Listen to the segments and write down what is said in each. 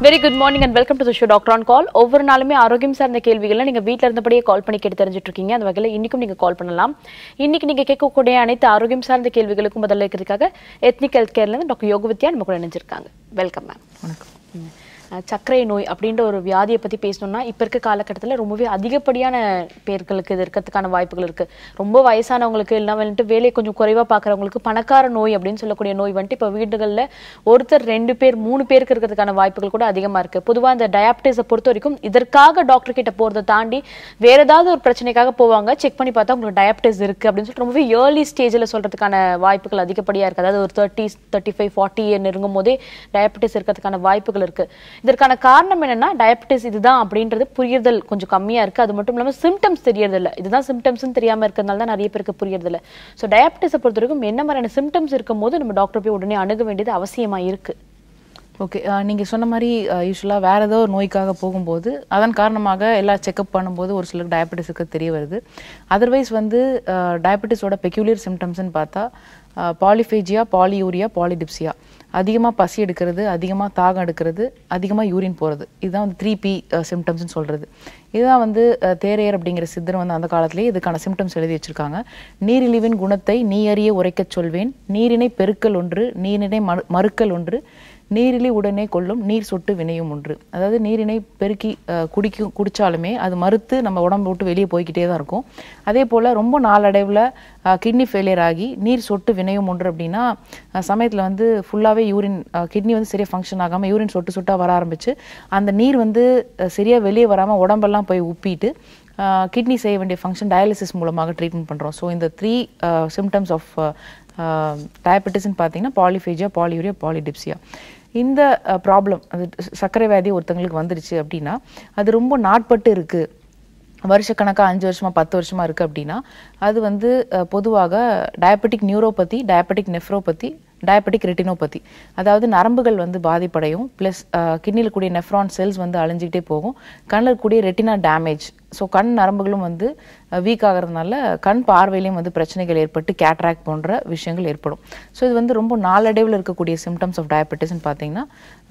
Very good morning and welcome to show doctor on call ஒவ்வொரு நாளுமே ஆரோக்கியம் சார்ந்த கேள்விகளை நீங்க வீட்ல இருந்தபடியே கால் பண்ணி கேட்டு தெரிஞ்சுட்டு இருக்கீங்க அந்த வகையில் இன்னைக்கும் நீங்க கால் பண்ணலாம் இன்னைக்கு நீங்க கேட்கக்கூடிய அனைத்து ஆரோக்கியம் சார்ந்த கேள்விகளுக்கும் பதில் இருக்கிறதுக்காக எத்னிக் ஹெல்த் கேர்ல இருந்து டாக்டர் யோகவித்யா நம்ம கூட இணைஞ்சிருக்காங்க வெல்கம் மேம் வணக்கம் அஹ் சர்க்கரை நோய் அப்படின்ற ஒரு வியாதியை பத்தி பேசணும்னா இப்ப இருக்க காலகட்டத்துல ரொம்பவே அதிகப்படியான பேர்களுக்கு இது இருக்கிறதுக்கான வாய்ப்புகள் இருக்கு ரொம்ப வயசானவங்களுக்கு இல்லை வந்துட்டு வேலையை கொஞ்சம் குறைவா பார்க்குறவங்களுக்கு பணக்கார நோய் அப்படின்னு சொல்லக்கூடிய நோய் வந்துட்டு இப்போ வீடுகளில் ஒருத்தர் ரெண்டு பேர் மூணு பேருக்கு இருக்கிறதுக்கான வாய்ப்புகள் கூட அதிகமா இருக்கு பொதுவா இந்த டயாபிட்டிஸை பொறுத்த வரைக்கும் இதற்காக டாக்டர் கிட்ட போறதை தாண்டி வேற ஏதாவது ஒரு பிரச்சனைக்காக போவாங்க செக் பண்ணி பார்த்தா உங்களுக்கு டயாபிட்டிஸ் இருக்கு அப்படின்னு சொல்லிட்டு ரொம்பவே ஏர்லி ஸ்டேஜில் சொல்றதுக்கான வாய்ப்புகள் அதிகப்படியா இருக்கு அதாவது ஒரு தேர்ட்டி தேர்ட்டி ஃபைவ் ஃபார்ட்டி நெருங்கும் போதே டயாபிட்டிஸ் இருக்கிறதுக்கான வாய்ப்புகள் இருக்கு இதற்கான காரணம் என்னன்னா டயாபிட்டிஸ் இதுதான் அப்படின்றது புரியுதல் கொஞ்சம் கம்மியா இருக்கு அது மட்டும் இல்லாம சிம்டம்ஸ் தெரியறது இல்ல இதுதான் சிம்டம்ஸ்னு தெரியாம இருக்கிறதுனால தான் நிறைய பேருக்கு புரியறது இல்ல ஸோ டயாபிட்டிஸை பொறுத்த வரைக்கும் என்ன மாதிரியான சிம்டம்ஸ் இருக்கும் போது நம்ம டாக்டர் போய் உடனே அணுக வேண்டியது அவசியமா இருக்கு ஓகே நீங்கள் சொன்ன மாதிரி யூஸ்வலாக வேறு ஏதோ ஒரு நோய்க்காக போகும்போது அதன் காரணமாக எல்லா செக்கப் பண்ணும்போது ஒரு சிலருக்கு டயபெட்டிஸுக்கு தெரிய வருது அதர்வைஸ் வந்து டயபெட்டிஸோட பெக்யூலியர் சிம்டம்ஸ்னு பார்த்தா பாலிஃபேஜியா பாலியூரியா பாலிடிப்சியா அதிகமாக பசி எடுக்கிறது அதிகமாக தாகம் எடுக்கிறது அதிகமாக யூரின் போகிறது இதுதான் வந்து த்ரீ பி சிம்டம்ஸ்னு சொல்கிறது இதுதான் வந்து அஹ், தேரையர் அப்படிங்கிற சித்தர் வந்து அந்த காலத்திலேயே இதுக்கான சிம்டம்ஸ் எழுதி வச்சிருக்காங்க நீரிழிவின் குணத்தை நீ அறிய உரைக்கச் சொல்வேன் நீரினை பெருக்கல் ஒன்று நீரினை மறு மறுக்கல் ஒன்று நீரிலி உடனே கொள்ளும் நீர் சொட்டு வினையும் ஒன்று அதாவது நீரினை பெருக்கி அஹ், குடிக்கும் குடிச்சாலுமே அது மறுத்து நம்ம உடம்பு விட்டு வெளியே போய்க்கிட்டே தான் இருக்கும் அதே போல் ரொம்ப நாளடைவில் கிட்னி ஃபெயிலியர் ஆகி நீர் சொட்டு வினையும் ஒன்று அப்படின்னா சமயத்தில் வந்து ஃபுல்லாகவே யூரின் கிட்னி வந்து சரியாக ஃபங்க்ஷன் ஆகாமல் யூரின் சொட்டு சொட்டாக வர ஆரம்பிச்சு அந்த நீர் வந்து சரியாக வெளியே வராமல் உடம்பெல்லாம் போய் உப்பிட்டு கிட்னி செய்ய வேண்டிய ஃபங்க்ஷன் டயாலிசிஸ் மூலமாக ட்ரீட்மெண்ட் பண்ணுறோம் ஸோ இந்த த்ரீ சிம்டம்ஸ் ஆஃப் டயபெட்டிஸ்ன்னு பார்த்தீங்கன்னா பாலிஃபேஜியா பாலியூரியா பாலிடிப்சியா இந்த ப்ராப்ளம் அது சர்க்கரை வியாதி ஒருத்தங்களுக்கு வந்துருச்சு அப்படின்னா அது ரொம்ப நாட்பட்டு இருக்குது வருஷக்கணக்காக அஞ்சு வருஷமா பத்து வருஷமா இருக்குது அப்படின்னா அது வந்து அஹ், பொதுவாக diabetic neuropathy diabetic nephropathy diabetic retinopathy அதாவது நரம்புகள் வந்து பாதிப்படையும் ப்ளஸ் கிட்னியில் கூடிய நெஃப்ரான் செல்ஸ் வந்து அழிஞ்சிக்கிட்டே போகும் கண்ணில் கூடிய ரெட்டினா டேமேஜ் ஸோ கண் நரம்புகளும் வந்து வீக் ஆகிறதுனால கண் பார்வையிலையும் வந்து பிரச்சனைகள் ஏற்பட்டு கேட்ராக்ட் போன்ற விஷயங்கள் ஏற்படும் ஸோ இது வந்து ரொம்ப நாளடைவில் இருக்கக்கூடிய சிம்டம்ஸ் ஆஃப் டயபெட்டிஸ்ன்னு பார்த்தீங்கன்னா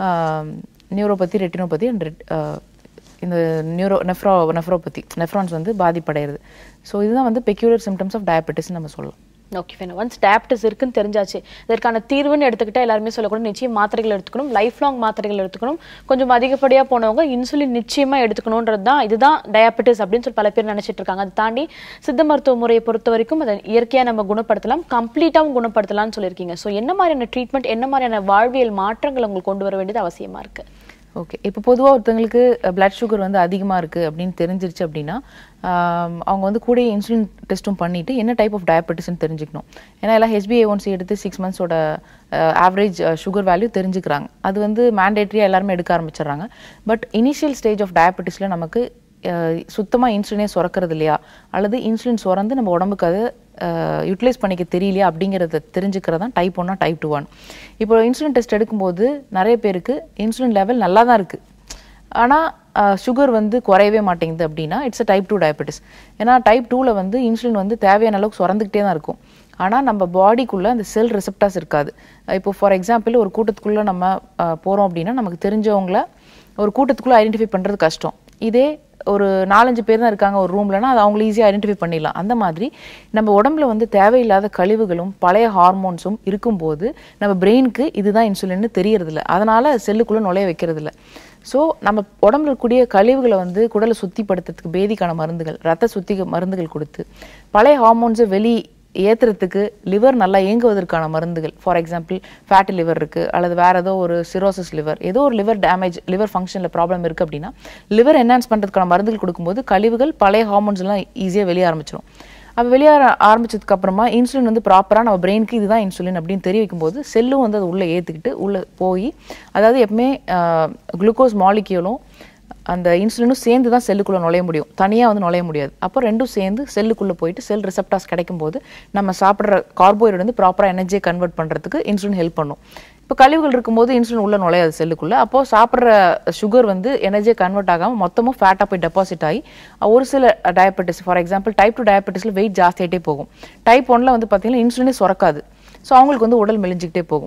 நியூரோபதி ரெட்டினோபதி அண்ட் இந்த நியூரோ நெஃப்ரோ நெஃப்ரோபதி நெஃப்ரான்ஸ் வந்து பாதிப்படைகிறது ஸோ இதுதான் வந்து பெக்யூலர் சிம்டம்ஸ் ஆஃப் டயபெட்டிஸ்னு நம்ம சொல்லலாம் ஓகே ஃபைன் ஒன்ஸ் டயாபிட்டிஸ் இருக்குன்னு தெரிஞ்சாச்சு இதற்கான தீர்வுன்னு எடுத்துக்கிட்டா எல்லாருமே சொல்லக்கூட நிச்சயம் மாத்திரைகள் எடுத்துக்கணும் லைஃப் லாங் மாத்திரைகள் எடுத்துக்கணும் கொஞ்சம் அதிகப்படியாக போனவங்க இன்சுலின் நிச்சயமா எடுத்துக்கணுன்றது தான் இதுதான் டயாபிட்டிஸ் அப்படின்னு சொல்லி பல பேர் நினைச்சிட்டு இருக்காங்க அதை தாண்டி சித்த மருத்துவ முறையை பொறுத்த வரைக்கும் அதை இயற்கையா நம்ம குணப்படுத்தலாம் கம்ப்ளீட்டாகவும் குணப்படுத்தலாம்னு சொல்லியிருக்கீங்க ஸோ என்ன மாதிரியான ட்ரீட்மெண்ட் என்ன மாதிரியான வாழ்வியல் மாற்றங்கள் உங்களுக்கு கொண்டு வர வேண்டியது அவசியமா இருக்கு ஓகே இப்போ பொதுவாக ஒருத்தங்களுக்கு பிளட் சுகர் வந்து அதிகமாக இருக்குது அப்படின்னு தெரிஞ்சிருச்சு அப்படின்னா ஆம், அவங்க வந்து கூட இன்சுலின் டெஸ்ட்டும் பண்ணிட்டு என்ன டைப் ஆஃப் டயபெட்டிஸ்னு தெரிஞ்சுக்கணும் ஏன்னா எல்லாம் ஹெச்பிஏ ஒன்சி எடுத்து சிக்ஸ் மந்த்ஸோட ஆவரேஜ் சுகர் வேல்யூ தெரிஞ்சுக்கிறாங்க அது வந்து மேண்டேட்ரியாக எல்லாருமே எடுக்க ஆரம்பிச்சிடுறாங்க பட் இனிஷியல் ஸ்டேஜ் ஆஃப் டயபெட்டிஸில் நமக்கு சுத்தமாக இன்சுலினே சுரக்கிறது இல்லையா அல்லது இன்சுலின் சுரந்து நம்ம உடம்புக்கு அதை யூட்டிலைஸ் பண்ணிக்க தெரியலையா அப்படிங்கிறத தெரிஞ்சுக்கிறது தான் டைப் ஒன்னா டைப் டூ ஒன் இப்போ இன்சுலின் டெஸ்ட் எடுக்கும்போது நிறைய பேருக்கு இன்சுலின் லெவல் நல்லா தான் இருக்குது ஆனால் சுகர் வந்து குறையவே மாட்டேங்குது அப்படின்னா it's a type two diabetes ஏன்னா டைப் டூவில் வந்து இன்சுலின் வந்து தேவையான அளவுக்கு சுரந்துக்கிட்டே தான் இருக்கும் ஆனால் நம்ம பாடிக்குள்ளே அந்த செல் ரிசெப்டாஸ் இருக்காது இப்போ ஃபார் எக்ஸாம்பிள் ஒரு கூட்டத்துக்குள்ளே நம்ம போகிறோம் அப்படின்னா நமக்கு தெரிஞ்சவங்கள ஒரு கூட்டத்துக்குள்ளே ஐடென்டிஃபை பண்ணுறது கஷ்டம் இதே ஒரு நாலஞ்சு பேர் தான் இருக்காங்க ஒரு ரூம்லனா அது அவங்களை ஈஸியாக ஐடென்டிஃபை பண்ணிடலாம் அந்த மாதிரி நம்ம உடம்புல வந்து தேவையில்லாத கழிவுகளும் பழைய ஹார்மோன்ஸும் இருக்கும்போது நம்ம பிரெயினுக்கு இதுதான் இன்சுலின்னு தெரியறதில்ல அதனால செல்லுக்குள்ளே நுழைய வைக்கிறதில்ல ஸோ நம்ம உடம்புல இருக்கக்கூடிய கழிவுகளை வந்து குடலை சுத்திப்படுத்துறதுக்கு பேதிக்கான மருந்துகள் ரத்த சுத்தி மருந்துகள் கொடுத்து பழைய ஹார்மோன்ஸை வெளி ஏத்துறதுக்கு லிவர் நல்லா இயங்குவதற்கான மருந்துகள் ஃபார் எக்ஸாம்பிள் ஃபேட்டி லிவர் இருக்கு அல்லது வேற ஏதோ ஒரு சிரோசிஸ் லிவர் ஏதோ ஒரு லிவர் டேமேஜ் லிவர் ஃபங்க்ஷனில் ப்ராப்ளம் இருக்கு அப்படின்னா லிவர் என்ஹான்ஸ் பண்ணுறதுக்கான மருந்துகள் கொடுக்கும்போது கழிவுகள் பழைய ஹார்மோன்ஸ் எல்லாம் ஈஸியாக வெளியே ஆரம்பிச்சிடும் அப்போ வெளியே ஆரம்பிச்சதுக்கு அப்புறமா இன்சுலின் வந்து ப்ராப்பராக நம்ம பிரெயினுக்கு இதுதான் இன்சுலின் அப்படின்னு தெரிய வைக்கும்போது செல்லும் வந்து அது உள்ளே ஏற்றுக்கிட்டு உள்ளே போய் அதாவது எப்பவுமே குளுக்கோஸ் மாலிக்யூலும் அந்த இன்சுலினும் சேர்ந்து தான் செல்லுக்குள்ளே நுழைய முடியும் தனியாக வந்து நுழைய முடியாது அப்போ ரெண்டும் சேர்ந்து செல்லுக்குள்ளே போயிட்டு செல் ரிசெப்டாஸ் கிடைக்கும் போது நம்ம சாப்பிட்ற கார்போஹைட்ரேட் வந்து ப்ராப்பராக எனர்ஜியை கன்வெர்ட் பண்ணுறதுக்கு இன்சுலின் ஹெல்ப் பண்ணும் இப்போ கழிவுகள் இருக்கும்போது இன்சுலின் உள்ள நுழையாது செல்லுக்குள்ள அப்போ சாப்பிட்ற சுகர் வந்து எனர்ஜியை கன்வெர்ட் ஆகாமல் மொத்தமும் ஃபேட்டாக போய் டெபாசிட் ஆகி ஒரு சில diabetes for example type two டயபெட்டிஸில் வெயிட் ஜாஸ்தியாகிட்டே போகும் டைப் ஒன்ல வந்து பார்த்தீங்கன்னா இன்சுலினே சுரக்காது ஸோ அவங்களுக்கு வந்து உடல் மெலிஞ்சிக்கிட்டே போகும்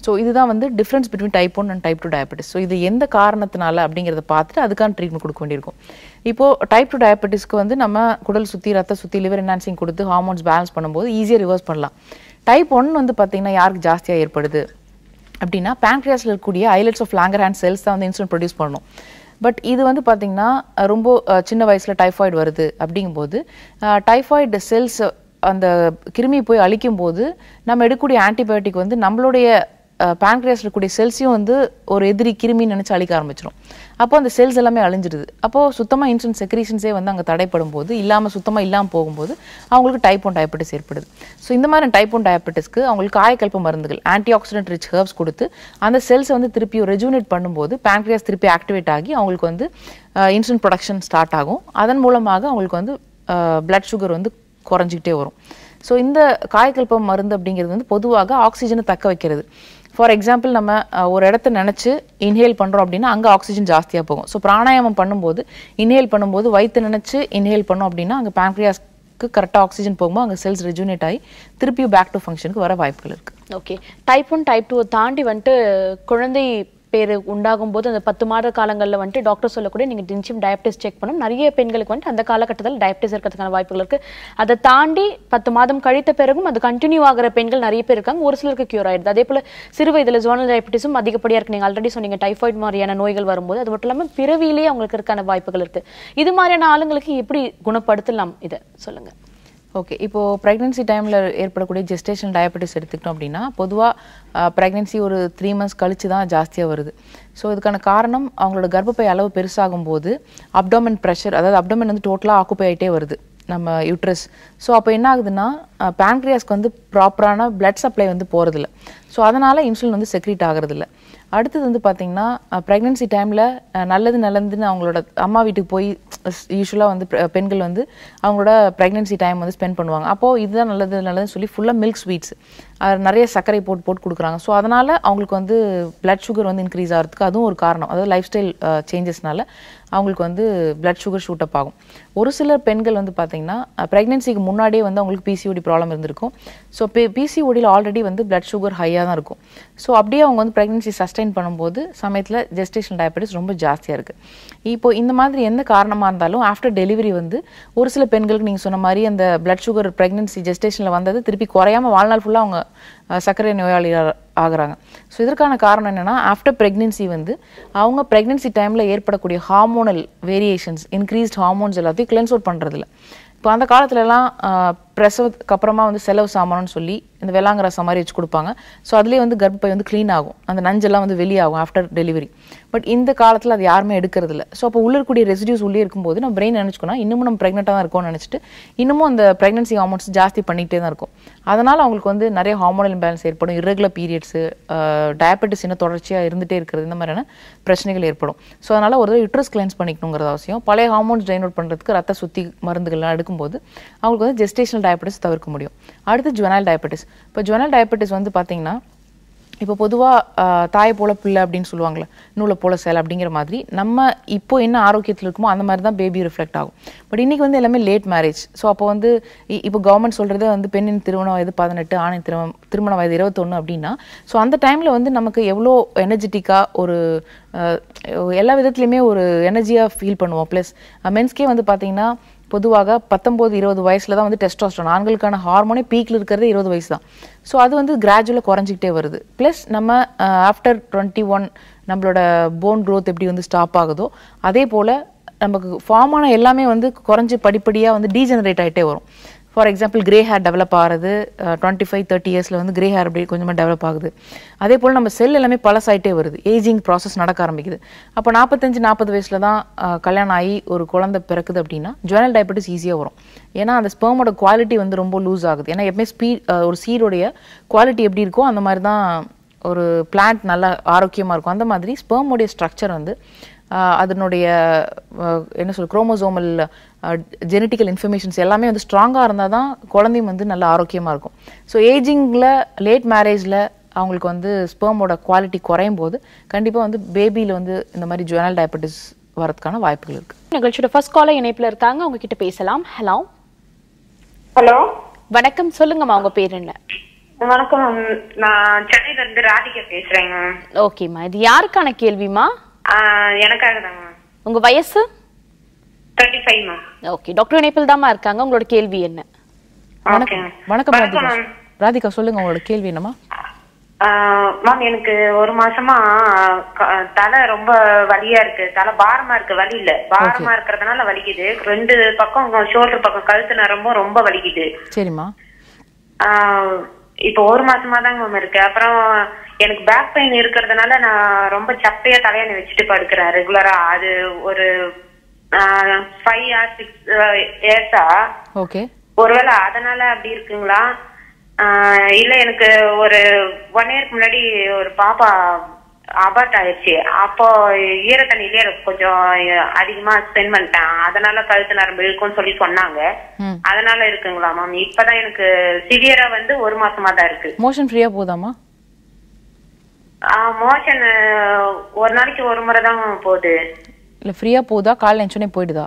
ஸோ இதுதான் வந்து difference between type one and type two diabetes so இது எந்த காரணத்தினால அப்படிங்கிறத பார்த்துட்டு அதுக்கான ட்ரீட்மெண்ட் கொடுக்க வேண்டியிருக்கும் இப்போ டைப் டூ டயபெட்டிஸ்க்கு வந்து நம்ம குடல் சுற்றி ரத்த சுற்றி லிவர் என்ஹான்சிங் கொடுத்து ஹார்மோன்ஸ் பேலன்ஸ் பண்ணும்போது ஈஸியாக ரிவர்ஸ் பண்ணலாம் டைப் ஒன் வந்து பார்த்தீங்கன்னா யாருக்கு ஜாஸ்தியாக ஏற்படுது அப்படின்னா பேங்க்ரியாஸில் இருக்கக்கூடிய islets of Langerhans cells தான் வந்து இன்சுலின் ப்ரொடியூஸ் பண்ணணும் பட் இது வந்து பார்த்தீங்கன்னா அஹ், ரொம்ப அஹ், சின்ன வயசில் டைஃபாய்டு வருது அப்படிங்கும்போது டைஃபாய்டு செல்ஸ் அந்த கிருமி போய் அழிக்கும் போது நம்ம எடுக்கக்கூடிய ஆன்டிபயோட்டிக் வந்து நம்மளுடைய பேங்க்ரியாஸில் இருக்கக்கூடிய செல்ஸையும் வந்து ஒரு எதிரி கிருமின்னு நினச்சி அழிக்க ஆரம்பிச்சிடும் அப்போ அந்த செல்ஸ் எல்லாமே அழிஞ்சிடுது அப்போது சுத்தமாக இன்சுலின் செக்ரீஷன்ஸே வந்து அங்கே தடைப்படும் போது இல்லாமல் சுத்தமாக இல்லாமல் போகும்போது அவங்களுக்கு டைப் ஒன் டயபெட்டிஸ் ஏற்படுது ஸோ இந்த மாதிரி டைப் ஒன் டயபெட்டிஸ்க்கு அவங்களுக்கு காயக்கல்ப மருந்துகள் ஆன்டி ஆக்சிடென்ட் ரிச் ஹெர்ப்ஸ் கொடுத்து அந்த செல்ஸை வந்து திருப்பி ரெஜூனேட் பண்ணும்போது பேங்க்ரியாஸ் திருப்பி ஆக்டிவேட் ஆகி அவங்களுக்கு வந்து இன்சுலின் ப்ரொடக்ஷன் ஸ்டார்ட் ஆகும் அதன் மூலமாக அவங்களுக்கு வந்து பிளட் சுகர் வந்து குறைஞ்சிக்கிட்டே வரும் ஸோ இந்த காயக்கல்பம் மருந்து அப்படிங்கிறது வந்து பொதுவாக ஆக்சிஜனை தக்க வைக்கிறது ஃபார் எக்ஸாம்பிள் நம்ம அஹ், ஒரு இடத்த நினச்சி இன்ஹேல் பண்ணுறோம் அப்படின்னா அங்கே ஆக்சிஜன் ஜாஸ்தியாக போகும் ஸோ பிராணாயாமம் பண்ணும்போது இன்ஹேல் பண்ணும்போது வயிற்று நினச்சி இன்ஹேல் பண்ணோம் அப்படின்னா அங்கே பேங்க்ரியாஸ்க்கு கரெக்டாக ஆக்சிஜன் போகும்போது அங்கே செல்ஸ் ரெஜூனேட் ஆகி திருப்பியும் பேக் டு ஃபங்க்ஷனுக்கு வர வாய்ப்புகள் இருக்குது okay type one type two தாண்டி வந்துட்டு குழந்தை பேர் உண்டாகும் போது அந்த பத்து மாத காலங்களில் வந்துட்டு டாக்டர் சொல்லக்கூடிய நீங்கள் நிச்சயம் டயபிட்டிஸ் செக் பண்ணணும் நிறைய பெண்களுக்கு வந்துட்டு அந்த காலகட்டத்தில் டயபிட்டிஸ் இருக்கிறதுக்கான வாய்ப்புகள் இருக்கு அதை தாண்டி பத்து மாதம் கழித்த பிறகும் அது கண்டினியூ ஆகிற பெண்கள் நிறைய பேர் இருக்காங்க ஒரு சிலருக்கு கியூர் ஆயிடுது அதே போல சிறு வயதில் ஜோனல் டயபிட்டிஸும் அதிகப்படியாக இருக்கு நீங்கள் ஆல்ரெடி சொன்னீங்க டைஃபாய்டு மாதிரியான நோய்கள் வரும்போது அது மட்டும் இல்லாமல் பிறவியிலேயே அவங்களுக்கு இருக்கான வாய்ப்புகள் இருக்கு இது மாதிரியான ஆளுங்களுக்கு எப்படி குணப்படுத்தலாம் இதை சொல்லுங்க ஓகே இப்போ ப்ரெக்னென்சி டைமில் ஏற்படக்கூடிய ஜெஸ்டேஷன் டயபெட்டிஸ் எடுத்துக்கிட்டோம் அப்படின்னா பொதுவாக ப்ரெக்னென்சி ஒரு த்ரீ மந்த்ஸ் கழிச்சு தான் ஜாஸ்தியாக வருது ஸோ இதுக்கான காரணம் அவங்களோட கர்ப்பப்பை அளவு பெருசாகும் போது அப்டோமன் ப்ரெஷர் அதாவது அப்டோமன் வந்து டோட்டலாக ஆக்குப்பை ஆகிட்டே வருது நம்ம யூட்ரஸ் ஸோ அப்போ என்ன ஆகுதுன்னா பேங்க்ரியாஸ்க்கு வந்து ப்ராப்பரான பிளட் சப்ளை வந்து போகிறதில்ல ஸோ அதனால் இன்சுலின் வந்து செக்ரீட் ஆகிறதில்ல அடுத்தது வந்து பார்த்தீங்கன்னா ப்ரெக்னென்சி டைமில் நல்லது நல்லதுன்னு அவங்களோட அம்மா வீட்டுக்கு போய் யூஸ்வலாக வந்து பெ- பெண்கள் வந்து அவங்களோட ப்ரெக்னென்சி டைம் வந்து ஸ்பெண்ட் பண்ணுவாங்க அப்போது இதுதான் நல்லது நல்லதுன்னு சொல்லி ஃபுல்லாக மில்க் ஸ்வீட்ஸ் நிறைய சர்க்கரை போட்டு போட்டு கொடுக்குறாங்க ஸோ அதனால் அவங்களுக்கு வந்து பிளட் சுகர் வந்து இன்க்ரீஸ் ஆகிறதுக்கு அதுவும் ஒரு காரணம் அதாவது லைஃப் ஸ்டைல் சேஞ்சஸ்னால அவங்களுக்கு வந்து பிளட் சுகர் ஷூட் அப் ஆகும் ஒரு சில பெண்கள் வந்து பார்த்தீங்கன்னா ப்ரெக்னென்சிக்கு முன்னாடியே வந்து அவங்களுக்கு பிசிஓடி ப்ராப்ளம் இருந்திருக்கும் ஸோ பிசிஓடியில் ஆல்ரெடி வந்து பிளட் சுகர் ஹையாக தான் இருக்கும் ஸோ அப்படியே அவங்க வந்து ப்ரெக்னென்சி சஸ்டைன் பண்ணும்போது சமயத்தில் ஜெஸ்டேஷன் டயபெட்டிஸ் ரொம்ப ஜாஸ்தியாக இருக்குது இப்போ இந்த மாதிரி எந்த காரணமாக இருந்தாலும் ஆஃப்டர் டெலிவரி வந்து ஒரு சில பெண்களுக்கு நீங்கள் சொன்ன மாதிரி அந்த பிளட் சுகர் ப்ரெக்னென்சி ஜெஸ்டேஷனில் வந்தது திருப்பி குறையாம வாழ்நாள் ஃபுல்லாக அவங்க அஹ், சர்க்கரை நோயாளி ஆகுறாங்க ஸோ இதற்கான காரணம் என்னன்னா ஆஃப்டர் ப்ரெக்னென்சி வந்து அவங்க ப்ரெக்னென்சி டைமில் ஏற்படக்கூடிய ஹார்மோனல் வேரியேஷன்ஸ் இன்க்ரீஸ்ட் ஹார்மோன்ஸ் எல்லாத்தையும் கிளென்ஸ் அவுட் பண்ணுறதில்ல இப்போ அந்த காலத்துலலாம் ஆஹ், பிரசவத்துக்கு அப்புறமா வந்து செலவு சாமானம்னு சொல்லி இந்த வெள்ளாங்க ரசம் மாதிரி வச்சு கொடுப்பாங்க ஸோ அதுலேயே வந்து கர்ப்பப்பை வந்து க்ளீன் ஆகும் அந்த நஞ்செல்லாம் வந்து வெளியாகும் ஆஃப்டர் டெலிவரி பட் இந்த காலத்தில் அது யாருமே எடுக்கிறது இல்லை ஸோ அப்போ உள்ள இருக்கக்கூடிய ரெசிடியூஸ் உள்ளே இருக்கும்போது நம்ம பிரெயின் நினச்சிக்கணும் இன்னமும் நம்ம ப்ரெக்னெண்ட்டாக தான் இருக்கோம்னு நினச்சிட்டு இன்னமும் அந்த ப்ரெக்னன்சி ஹார்மோன்ஸ் ஜாஸ்தி பண்ணிகிட்டே தான் இருக்கும் அதனால் அவங்களுக்கு வந்து நிறைய ஹார்மோனல் இம்பேலன்ஸ் ஏற்படும் irregular பீரியட்ஸு டயபெட்டிஸ் இன்னும் தொடர்ச்சியாக இருந்துகிட்டே இருக்கிறது இந்த மாதிரியான பிரச்சனைகள் ஏற்படும் ஸோ அதனால் ஒரு தடவை யூட்ரஸ் கிளென்ஸ் பண்ணிக்கணுங்கிறது அவசியம் பழைய ஹார்மோன்ஸ் ட்ரைன் அவுட் பண்ணுறதுக்கு ரத்த சுத்தி மருந்துகள்லாம் எடுக்கும்போது அவங்களுக்கு வந்து ஜெஸ்டேஷனல் டயபெட்டிஸ் தவிர்க்க முடியும் அடுத்து ஜுவனல் டயபெட்டிஸ் இப்போ ஜுவனல் டயபெட்டிஸ் வந்து பார்த்தீங்கன்னா இப்போ பொதுவாக தாயை போல பிள்ளை அப்படின்னு சொல்லுவாங்கள்ல நூலை போல சேலை அப்படிங்கிற மாதிரி நம்ம இப்போ என்ன ஆரோக்கியத்தில் இருக்குமோ அந்த மாதிரி தான் பேபி ரிஃப்ளெக்ட் ஆகும் பட் இன்னைக்கு வந்து எல்லாமே லேட் மேரேஜ் ஸோ அப்போ வந்து இ- இப்போ கவர்மெண்ட் சொல்கிறதே வந்து பெண்ணின் திருமண வயது பதினெட்டு ஆணின் திருமணம் திருமண வயது இருபத்தொன்று அப்படின்னா ஸோ அந்த டைமில் வந்து நமக்கு எவ்வளோ எனர்ஜெட்டிக்காக ஒரு அஹ், எல்லா விதத்துலையுமே ஒரு எனர்ஜியாக ஃபீல் பண்ணுவோம் ப்ளஸ் மென்ஸ்க்கே வந்து பார்த்தீங்கன்னா பொதுவாக பத்தொம்போது இருபது வயசுல தான் வந்து டெஸ்டோஸ்டரோன் ஆண்களுக்கான ஹார்மோனே பீக்கில் இருக்கிறது இருபது வயசு தான் ஸோ அது வந்து கிராஜுவலாக குறைஞ்சிக்கிட்டே வருது ப்ளஸ் நம்ம ஆஃப்டர் டுவெண்ட்டி ஒன் நம்மளோட போன் growth எப்படி வந்து ஸ்டாப் ஆகுதோ அதே போல் நமக்கு ஃபார்ம் ஆன எல்லாமே வந்து குறைஞ்சி படிப்படியாக வந்து டீஜெனரேட் ஆகிட்டே வரும் for example grey hair develop ஆகிறது டுவெண்ட்டி ஃபைவ் தேர்ட்டி இயர்ஸில் வந்து கிரே ஹேர் அப்படி கொஞ்சமாக டெவலப் ஆகுது அதே போல் நம்ம செல் எல்லாமே பழசாயிட்டே வருது ஏஜிங் ப்ராசஸ் நடக்க ஆரம்பிக்குது அப்போ நாற்பத்தஞ்சு நாற்பது வயசில் தான் அஹ், கல்யாணம் ஆகி ஒரு குழந்தை பிறக்குது அப்படின்னா ஜுவனல் டயபெட்டிஸ் ஈஸியாக வரும் ஏன்னா அந்த ஸ்பெர்மோட குவாலிட்டி வந்து ரொம்ப லூஸ் ஆகுது ஏன்னா எப்பவுமே ஸ்பீட் ஒரு சீரோடைய குவாலிட்டி எப்படி இருக்கோ அந்த மாதிரி தான் ஒரு பிளான்ட் நல்லா ஆரோக்கியமாக இருக்கும் அந்த மாதிரி ஸ்பெர்மோடைய ஸ்ட்ரக்சர் வந்து ஆஹ் அதனுடைய ஆஹ் என்ன சொல் குரோமோசோமல் ஜெனட்டிக்கல் இன்ஃபர்மேஷன்ஸ் எல்லாமே வந்து ஸ்ட்ராங்காக இருந்தால் தான் குழந்தையும் வந்து நல்ல ஆரோக்கியமாக இருக்கும் ஸோ ஏஜிங்கில் லேட் மேரேஜில் அவங்களுக்கு வந்து ஸ்பெர்மோட குவாலிட்டி குறையும் போது கண்டிப்பாக வந்து பேபியில் வந்து இந்த மாதிரி ஜுவனல் டயபெட்டிஸ் வரதுக்கான வாய்ப்புகள் இருக்குது நிகழ்ச்சியோட ஃபர்ஸ்ட் காலர் இணைப்புல இருக்காங்க அவங்க கிட்ட பேசலாம் ஹலோ ஹலோ வணக்கம் சொல்லுங்கம்மா உங்க பேர் என்ன வணக்கம் மேம் நான் சென்னையில இருந்து ராதிகா பேசுறேங்க மேம் ஓகேம்மா இது யாருக்கான கேள்விமா ஆஹ் எனக்காக தாங்க மேம் உங்க வயசு thirty five ma'am okay doctor இணைப்பில் தாம்மா இருக்காங்க உங்களோட கேள்வி என்ன ஓகே வணக்கம் வணக்கம் ராதிகா மேம் ராதிகா சொல்லுங்க உங்களோட கேள்வி என்னமா ஆஹ் மேம் எனக்கு ஒரு மாசமா க- தலை ரொம்ப வலியா இருக்கு தலை பாரமா இருக்கு வலி இல்ல பாரமா இருக்கிறதுனால வலிக்குது ரெண்டு பக்கம் ஷோல்டர் பக்கம் கழுத்து நரம்பும் ரொம்ப வலிக்குது சரிம்மா ஆஹ் இப்போ ஒரு மாசமா தாங்க மேம் இருக்கு அப்புறம் எனக்கு பேக் பெயின் இருக்கிறதுனால நான் ரொம்ப சப்பையா தலையணை வச்சுட்டு படுக்கிறேன் ரெகுலரா அது ஒரு ஃபைவ் ஆர் சிக்ஸ் இயர்ஸா ஓகே ஒருவேளை அதனால அப்படி இருக்குங்களா ஆஹ் இல்ல எனக்கு ஒரு ஒன் இயர்க்கு முன்னாடி ஒரு பாப்பா அபார்ட் ஆயிடுச்சு அப்போ ஈர தண்ணியிலே எனக்கு கொஞ்சம் அதிகமா ஸ்பெண்ட் பண்ணிட்டேன் அதனால கழுத்து நரம்பு இருக்கும்னு சொல்லி சொன்னாங்க ம் அதனால இருக்குங்களா மேம் இப்பதான் எனக்கு சிவியரா வந்து ஒரு மாசமா தான் இருக்கு மோஷன் ஃப்ரீயா போதாமா மோஷன் ஒரு நாளைக்கு ஒரு முறை தான் போகுது இல்ல ஃப்ரீயா போகுதா காலைல எழுந்தோடனே போயிடுதா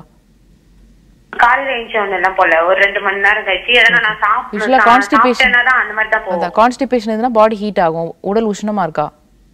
காலையில எழுந்துச்சு ஒண்ணு எல்லாம் போல ஒரு ரெண்டு மணி நேரம் கழிச்சு எதனா நான் Usually சாப்பிட்டு constipation- சாப்பிட்டேன்னா தான் அந்த மாதிரி தான் போகும் அதான் கான்ஸ்டிபேஷன் எதுனா பாடி ஹீட் ஆகும் உடல் உஷ்ணமா இருக்கா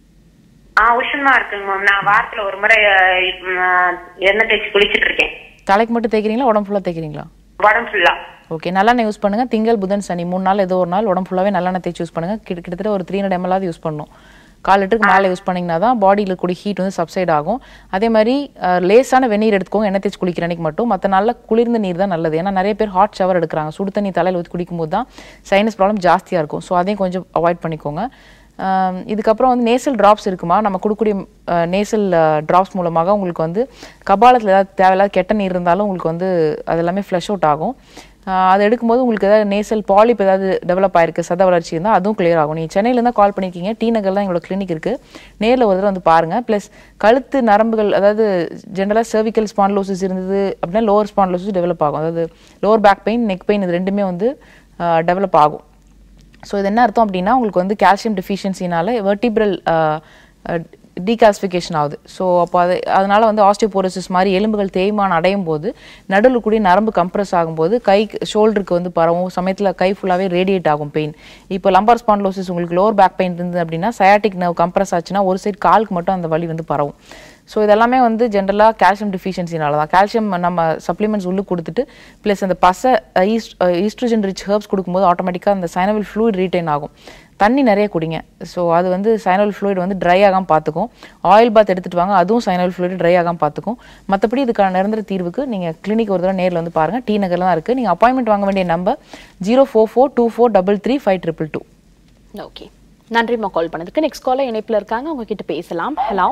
ஆ உஷ்ணமா இருக்குங்க மேம் நான் வாரத்துல ஒரு முறை அஹ், ம், எண்ணெய் தேய்ச்சி குளிச்சிட்டு இருக்கேன் தலைக்கு மட்டும் தேய்க்கிறீங்களா உடம்பு ஃபுல்லா தேய்க்கிறீங்களா உடம்பு ஃபுல்லா ஓகே நல்லெண்ணெய் யூஸ் பண்ணுங்க திங்கள் புதன் சனி மூணு நாள் ஏதோ ஒரு நாள் உடம்பு ஃபுல்லாவே நல்லெண்ணெய் தேய்ச்சி யூஸ் பண்ணுங்க கிட்ட- கிட்டத்தட்ட ஒரு த்ரீ ஹண்ட்ரட் எம்எல்லாவது யூஸ் பண்ணணும் கால் லிட்டருக்கு மேலே யூஸ் பண்ணீங்கன்னா தான் பாடியில் கூடிய ஹீட் வந்து சப்சைட் ஆகும் அதே மாதிரி அஹ், லேசான வெந்நீர் எடுத்துக்கோங்க எண்ணெய் தேய்ச்சி குளிக்கிற அன்னைக்கு மட்டும் மற்ற நாளில் குளிர்ந்த நீர் தான் நல்லது ஏன்னா நிறைய பேர் ஹாட் ஷவர் எடுக்கிறாங்க சுடு தண்ணி தலையில் ஊற்றி குடிக்கும்போது தான் சைனஸ் ப்ராப்ளம் ஜாஸ்தியாக இருக்கும் ஸோ அதையும் கொஞ்சம் அவாய்ட் பண்ணிக்கோங்க ஆம், இதுக்கப்புறம் வந்து நேசல் ட்ராப்ஸ் இருக்குமா நம்ம கொடுக்கக்கூடிய நேசல் ட்ராப்ஸ் மூலமாக உங்களுக்கு வந்து கபாலத்தில் ஏதாவது தேவையில்லாத கெட்ட நீர் இருந்தாலும் உங்களுக்கு வந்து அது எல்லாமே ஃப்ளஷ் அவுட் ஆகும் ஆஹ் அது எடுக்கும்போது உங்களுக்கு ஏதாவது நேசல் பாலிப் ஏதாவது டெவலப் ஆயிருக்கு சத வளர்ச்சி இருந்தால் அதுவும் கிளியர் ஆகும் நீங்கள் சென்னையிலேருந்து கால் பண்ணியிருக்கீங்க டி நகர் தான் எங்களோட கிளினிக் இருக்குது நேரில் ஒரு தடவை வந்து பாருங்கள் ப்ளஸ் கழுத்து நரம்புகள் அதாவது ஜென்ரலாக cervical ஸ்பான்லோசிஸ் இருந்தது அப்படின்னா லோவர் ஸ்பான்லோசிஸ் டெவலப் ஆகும் அதாவது lower back pain neck pain இது ரெண்டுமே வந்து டெவலப் ஆகும் ஸோ இது என்ன அர்த்தம் அப்படின்னா உங்களுக்கு வந்து கால்சியம் டெஃபிஷியன்சினால வெர்டிப்ரல் டீகால்சிஃபிகேஷன் ஆகுது ஸோ அப்போ அது அதனால வந்து ஆஸ்டியோபோரோசிஸ் மாதிரி எலும்புகள் தேய்மானம் அடையும் போது நடுவில் கூடிய நரம்பு கம்ப்ரஸ் ஆகும்போது கை ஷோல்டருக்கு வந்து பரவும் சமயத்தில் கை ஃபுல்லாகவே ரேடியேட் ஆகும் பெயின் இப்போ லம்பார் ஸ்பான்லோசிஸ் உங்களுக்கு லோவர் பேக் பெயின் இருந்தது அப்படின்னா சயாட்டிக் நர்வ் கம்ப்ரஸ் ஆச்சுன்னா ஒரு சைடு காலுக்கு மட்டும் அந்த வலி வந்து பரவும் ஸோ இதெல்லாமே வந்து ஜென்ரலாக கால்சியம் டிஃபிஷியன்சினால தான் கால்சியம் நம்ம சப்ளிமெண்ட்ஸ் உள்ளே கொடுத்துட்டு ப்ளஸ் அந்த பசை ஈஸ்ட் ஈஸ்ட்ரோஜன் ரிச் ஹெர்ப்ஸ் கொடுக்கும்போது ஆட்டோமேட்டிக்காக அந்த சைனவல் ஃப்ளூயிட் ரீட்டைன் ஆகும் தண்ணி நிறைய குடிங்க ஸோ அது வந்து சைனவல் ஃப்ளூயிட் வந்து ட்ரை ஆகாமல் பார்த்துக்கும் ஆயில் பாத் எடுத்துட்டு வாங்க அதுவும் சைனவல் ஃப்ளூயிட் ட்ரை ஆகாமல் பார்த்துக்கும் மற்றபடி இதுக்கான நிரந்தர தீர்வுக்கு நீங்கள் கிளினிக் ஒரு தடவை நேரில் வந்து பாருங்கள் டி நகரில் தான் இருக்குது நீங்கள் அப்பாயின்மெண்ட் வாங்க வேண்டிய number zero four four two four double three five triple two okay நன்றிம்மா கால் பண்ணதுக்கு நெக்ஸ்ட் காலர் இணைப்பில் இருக்காங்க அவங்க கிட்ட பேசலாம் ஹலோ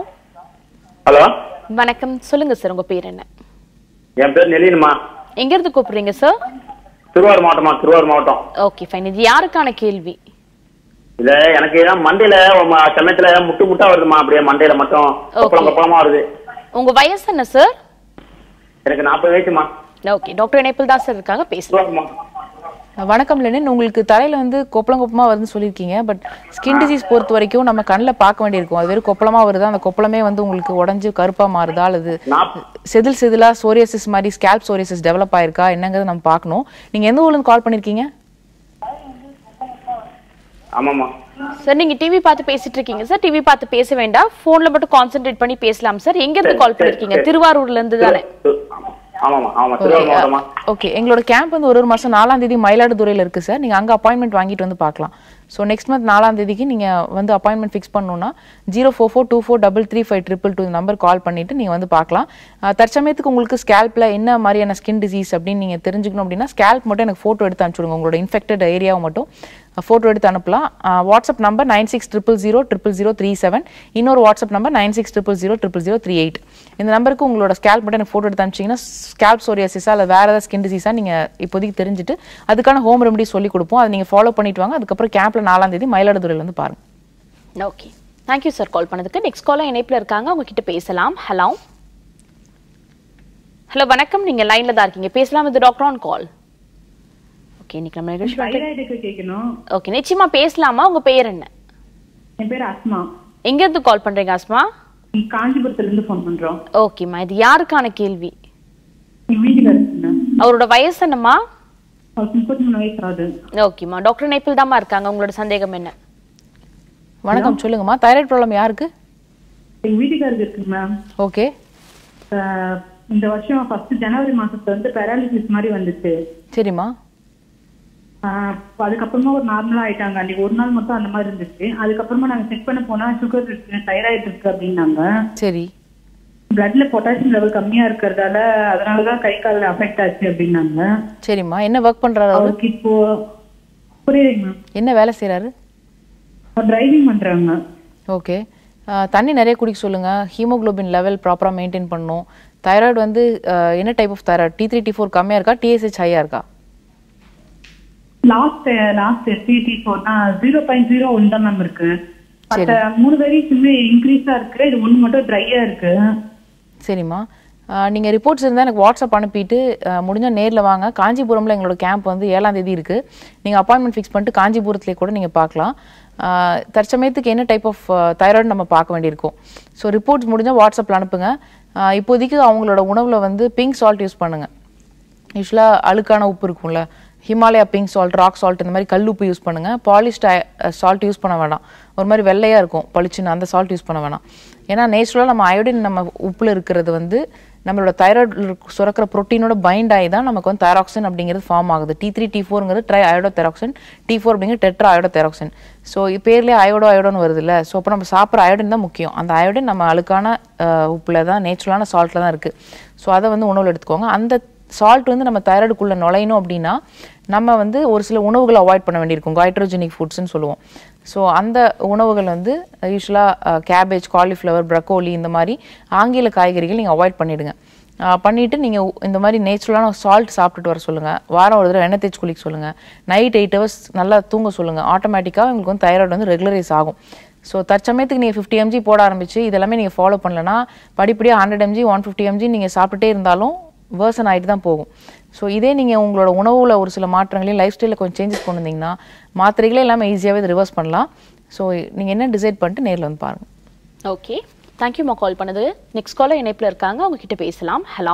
ஹலோ வணக்கம் சொல்லுங்க சார் உங்க பேர் என்ன என் பேர் நெலினுமா எங்க இருந்து கூப்பிடுறீங்க சார் திருவாரூர் மாவட்டமா திருவாரூர் மாவட்டம் ஓகே ஃபைன் இது யாருக்கான கேள்வி இல்ல எனக்கு ஏதாவது மண்டையில ம- சமயத்துல ஏதாவது முட்டு முட்டா வருதுமா அப்படியே மண்டையில மட்டும் கொப்பளம் கொப்பளமா வருது உங்க வயசு என்ன சார் எனக்கு நாற்பது வயசுமா ஓகே டாக்டர் இணைப்பில் தான் சார் இருக்காங்க பேசலாம் திருவாரூர்மா வணக்கம் லெனின் உங்களுக்கு தலையில வந்து கொப்பளம் கொப்பளமா வருதுன்னு சொல்லியிருக்கீங்க பட் ஸ்கின் டிசீஸ் பொறுத்த வரைக்கும் நம்ம கண்ணில் பார்க்க வேண்டியிருக்கும் அது வெறும் கொப்பளமா வருதா அந்த கொப்பளமே வந்து உங்களுக்கு உடஞ்சு கருப்பா மாறுதா அல்லது நாப்- செதில் செதிலா சோரியாசிஸ் மாதிரி ஸ்கேல்ப் சோரியாசிஸ் டெவலப் ஆயிருக்கா என்னங்கிறத நம்ம பார்க்கணும் நீங்க எந்த ஊர்ல இருந்து கால் பண்ணிருக்கீங்க ஆமாமா சார் நீங்க டிவி பார்த்து பேசிட்டு இருக்கீங்க சார் டிவி பார்த்து பேச வேண்டாம் போன்ல மட்டும் கான்சென்ட்ரேட் பண்ணி பேசலாம் சார் எங்க இருந்து கால் பண்ணிருக்கீங்க திருவாரூர்ல இருந்து தானே திரு- ஆமாமா ஆமா திருவாரூர் மாவட்டமா ஓகே எங்களோட கேம்ப் வந்து ஒரு ஒரு மாசம் நாலாம் தேதி மயிலாடுதுறையில இருக்கு சார் நீங்க அங்க அப்பாயின்மெண்ட் வாங்கிட்டு வந்து பார்க்கலாம் ஸோ நெக்ஸ்ட் மந்த் நாலாம் தேதிக்கு நீங்க வந்து அப்பாயின்மெண்ட் ஃபிக்ஸ் பண்ணணும்னா zero four four two four double three five triple two number call பண்ணிட்டு நீங்க வந்து பார்க்கலாம் அஹ், தற்சமயத்துக்கு உங்களுக்கு ஸ்கேல்ப்ல என்ன மாதிரியான ஸ்கின் டிசீஸ் அப்படின்னு நீங்க தெரிஞ்சுக்கணும் அப்படின்னா ஸ்கேல்ப் மட்டும் எனக்கு ஃபோட்டோ எடுத்து அனுப்பிச்சுடுங்க உங்களோட இன்ஃபெக்டட் ஏரியாவை மட்டும் ஃபோட்டோ எடுத்து அனுப்பலாம் அஹ், WhatsApp number nine six triple zero triple zero three seven இன்னொரு WhatsApp number nine six triple zero triple zero three eight இந்த நம்பருக்கு உங்களோட ஸ்கேல்ப் மட்டும் எனக்கு ஃபோட்டோ எடுத்து அனுப்பிச்சிங்கன்னா ஸ்கேல்ப் சோரியாசிஸா இல்லை வேற ஏதாவது ஸ்கின் டிசீஸா நீங்க இப்போதைக்கு தெரிஞ்சுட்டு அதுக்கான ஹோம் ரெமடி சொல்லி கொடுப்போம் அதை நீங்க ஃபாலோ பண்ணிட்டு வாங்க அதுக்கப்புறம் கேம்ப்ல நாலாம் தேதி மயிலாடுதுறையில இருந்து பாருங்க ஓகே தேங்க்யூ சார் கால் பண்ணதுக்கு நெக்ஸ்ட் காலர் இணைப்பில் இருக்காங்க அவங்க கிட்ட பேசலாம் ஹலோ ஹலோ வணக்கம் நீங்க லைன்ல தான் இருக்கீங்க பேசலாம் இது டாக்டர் ஆன் கால் ஓகே இன்னைக்கு நம்ம நிகழ்ச்சி தைராய்டுக்கு கேட்கணும் ஓகே நிச்சயமா பேசலாமா உங்க பேர் என்ன என் பேர் அஸ்மா எங்க இருந்து கால் பண்றீங்க ஆஸ்மா காஞ்சிபுரத்துல இருந்து ஃபோன் பண்றோம் ஓகேம்மா இது யாருக்கான கேள்வி என் வீட்டுக்காரர் அவரோட வயசு என்னம்மா அவருக்கு முப்பத்தி மூணு வயசு ஆகுது ஓகேம்மா டாக்டர் நேபிள் தாம்மா இருக்காங்க உங்களோட சந்தேகம் என்ன வணக்கம் சொல்லுங்கம்மா தைராய்டு ப்ராப்ளம் யாருக்கு எங்க வீட்டுக்காருக்கு இருக்குங்க மேம் ஓகே இந்த வருஷம் ஃபர்ஸ்ட் ஜனவரி மாசத்துல வந்து பேராலிசிஸ் மாதிரி வந்துச்சு சரிம்மா ஆஹ் அதுக்கப்புறமா ஒரு நார்மலா ஆயிட்டாங்க அன்னைக்கு ஒரு நாள் மட்டும் அந்த மாதிரி இருந்துச்சு அதுக்கப்புறமா நாங்க செக் பண்ண போனா சுகர் இருக்கு தைராய்டு இருக்கு அப்படின்னாங்க சரி பிளட்ல பொட்டாசியம் லெவல் கம்மியா இருக்கிறதால அதனாலதான் கை கால் அஃபெக்ட் ஆச்சு அப்படின்னாங்க சரிம்மா என்ன ஒர்க் பண்றாரு அவரு அவருக்கு இப்போ புரியுதுங்க மேம் என்ன வேலை செய்றாரு அவர் டிரைவிங் பண்றாங்க ஓகே தண்ணி நிறைய குடிக்க சொல்லுங்க ஹீமோகுளோபின் லெவல் ப்ராப்பராக மெயின்டைன் பண்ணணும் தைராய்டு வந்து ஆஹ் என்ன type of thyroid T three T four கம்மியாக இருக்கா டிஎஸ்ஹெச் ஹையாக இருக்கா லாஸ்ட் லாஸ்ட் எஸ்பிடி போனா ஜீரோ பாயிண்ட் ஜீரோ ஒன் தான் மேம் இருக்கு மத்த மூணு வேரியேஷனுமே இன்க்ரீஸா இருக்கு இது ஒண்ணு மட்டும் ட்ரையா இருக்கு சரிம்மா நீங்கள் ரிப்போர்ட்ஸ் இருந்தால் எனக்கு வாட்ஸ்அப் அனுப்பிட்டு முடிஞ்சால் நேரில் வாங்க காஞ்சிபுரமில் எங்களோட கேம்ப் வந்து ஏழாம் தேதி இருக்குது நீங்கள் அப்பாயின்மெண்ட் ஃபிக்ஸ் பண்ணிட்டு காஞ்சிபுரத்துலேயே கூட நீங்கள் பார்க்கலாம் ஆஹ் தற்சமயத்துக்கு என்ன டைப் ஆஃப் தைராய்டு நம்ம பார்க்க வேண்டியிருக்கும் ஸோ ரிப்போர்ட்ஸ் முடிஞ்சால் வாட்ஸ்அப்பில் அனுப்புங்க ஆஹ் இப்போதைக்கு அவங்களோட உணவில் வந்து பிங்க் சால்ட் யூஸ் பண்ணுங்கள் யூஸ்வலாக அழுக்கான உப்பு இருக்கும்ல Himalaya pink salt rock salt இந்த மாதிரி கல் உப்பு யூஸ் பண்ணுங்கள் பாலிஷ்ட் சால்ட் யூஸ் பண்ண வேண்டாம் ஒரு மாதிரி வெள்ளையாக இருக்கும் பளிச்சுன்னு அந்த சால்ட் யூஸ் பண்ண வேணாம் ஏன்னா நேச்சுரலாக நம்ம அயோடின் நம்ம உப்பில் இருக்கிறது வந்து நம்மளோட தைராய்டு சுரக்கிற ப்ரோட்டீனோட பைண்ட் ஆகி தான் நமக்கு வந்து தைராக்சின் அப்படிங்கிறது ஃபார்ம் ஆகுது டி த்ரீ டி ஃபோருங்கிறது tri iodo thyroxine T four அப்படிங்கிறது டெட்ரா அயோடோ தெராக்சின் ஸோ பேர்லேயே அயோடோ அயோடோன்னு வருது இல்லை ஸோ அப்போ நம்ம சாப்பிட்ற அயோடின் தான் முக்கியம் அந்த அயோடின் நம்ம அழுக்கான உப்பில் தான் நேச்சுரலான சால்ட்டில் தான் இருக்குது ஸோ அதை வந்து உணவில் எடுத்துக்கோங்க அந்த சால்ட் வந்து நம்ம தைராய்டுக்குள்ளே நுழையணும் அப்படின்னா நம்ம வந்து ஒரு சில உணவுகளை அவாய்ட் பண்ண வேண்டியிருக்கும் ஹைட்ரோஜெனிக் ஃபுட்ஸ்னு சொல்லுவோம் ஸோ அந்த உணவுகள் வந்து யூஸ்வலாக கேபேஜ் காலிஃப்ளவர் ப்ரக்கோலி இந்த மாதிரி ஆங்கில காய்கறிகள் நீங்கள் அவாய்ட் பண்ணிடுங்க ஆஹ் பண்ணிட்டு நீங்கள் இந்த மாதிரி நேச்சுரலான சால்ட் சாப்பிட்டுட்டு வர சொல்லுங்கள் வாரம் ஒரு தடவை எண்ணெய் தேய்ச்சி குளிக்க சொல்லுங்கள் நைட் எயிட் ஹவர்ஸ் நல்லா தூங்க சொல்லுங்கள் ஆட்டோமேட்டிக்காக உங்களுக்கு வந்து தைராய்டு வந்து ரெகுலரைஸ் ஆகும் ஸோ தற்சமயத்துக்கு நீங்கள் ஃபிஃப்டி எம்ஜி போட ஆரம்பிச்சு இதெல்லாமே நீங்கள் ஃபாலோ பண்ணலன்னா படிப்படியாக hundred MG one fifty MG நீங்கள் சாப்பிட்டுட்டே இருந்தாலும் வேர்சன் ஆகிட்டு தான் போகும் ஸோ இதே நீங்கள் உங்களோட உணவுல ஒரு சில மாற்றங்களையும் லைஃப் ஸ்டைலில் கொஞ்சம் சேஞ்சஸ் கொண்டு வந்தீங்கன்னா மாத்திரைகளே இல்லாமல் ஈஸியாகவே இது ரிவர்ஸ் பண்ணலாம் ஸோ நீங்கள் என்ன டிசைட் பண்ணிட்டு நேரில் வந்து பாருங்கள் ஓகே தேங்க்யூம்மா கால் பண்ணது நெக்ஸ்ட் காலர் இணைப்புல இருக்காங்க அவங்க கிட்ட பேசலாம் ஹலோ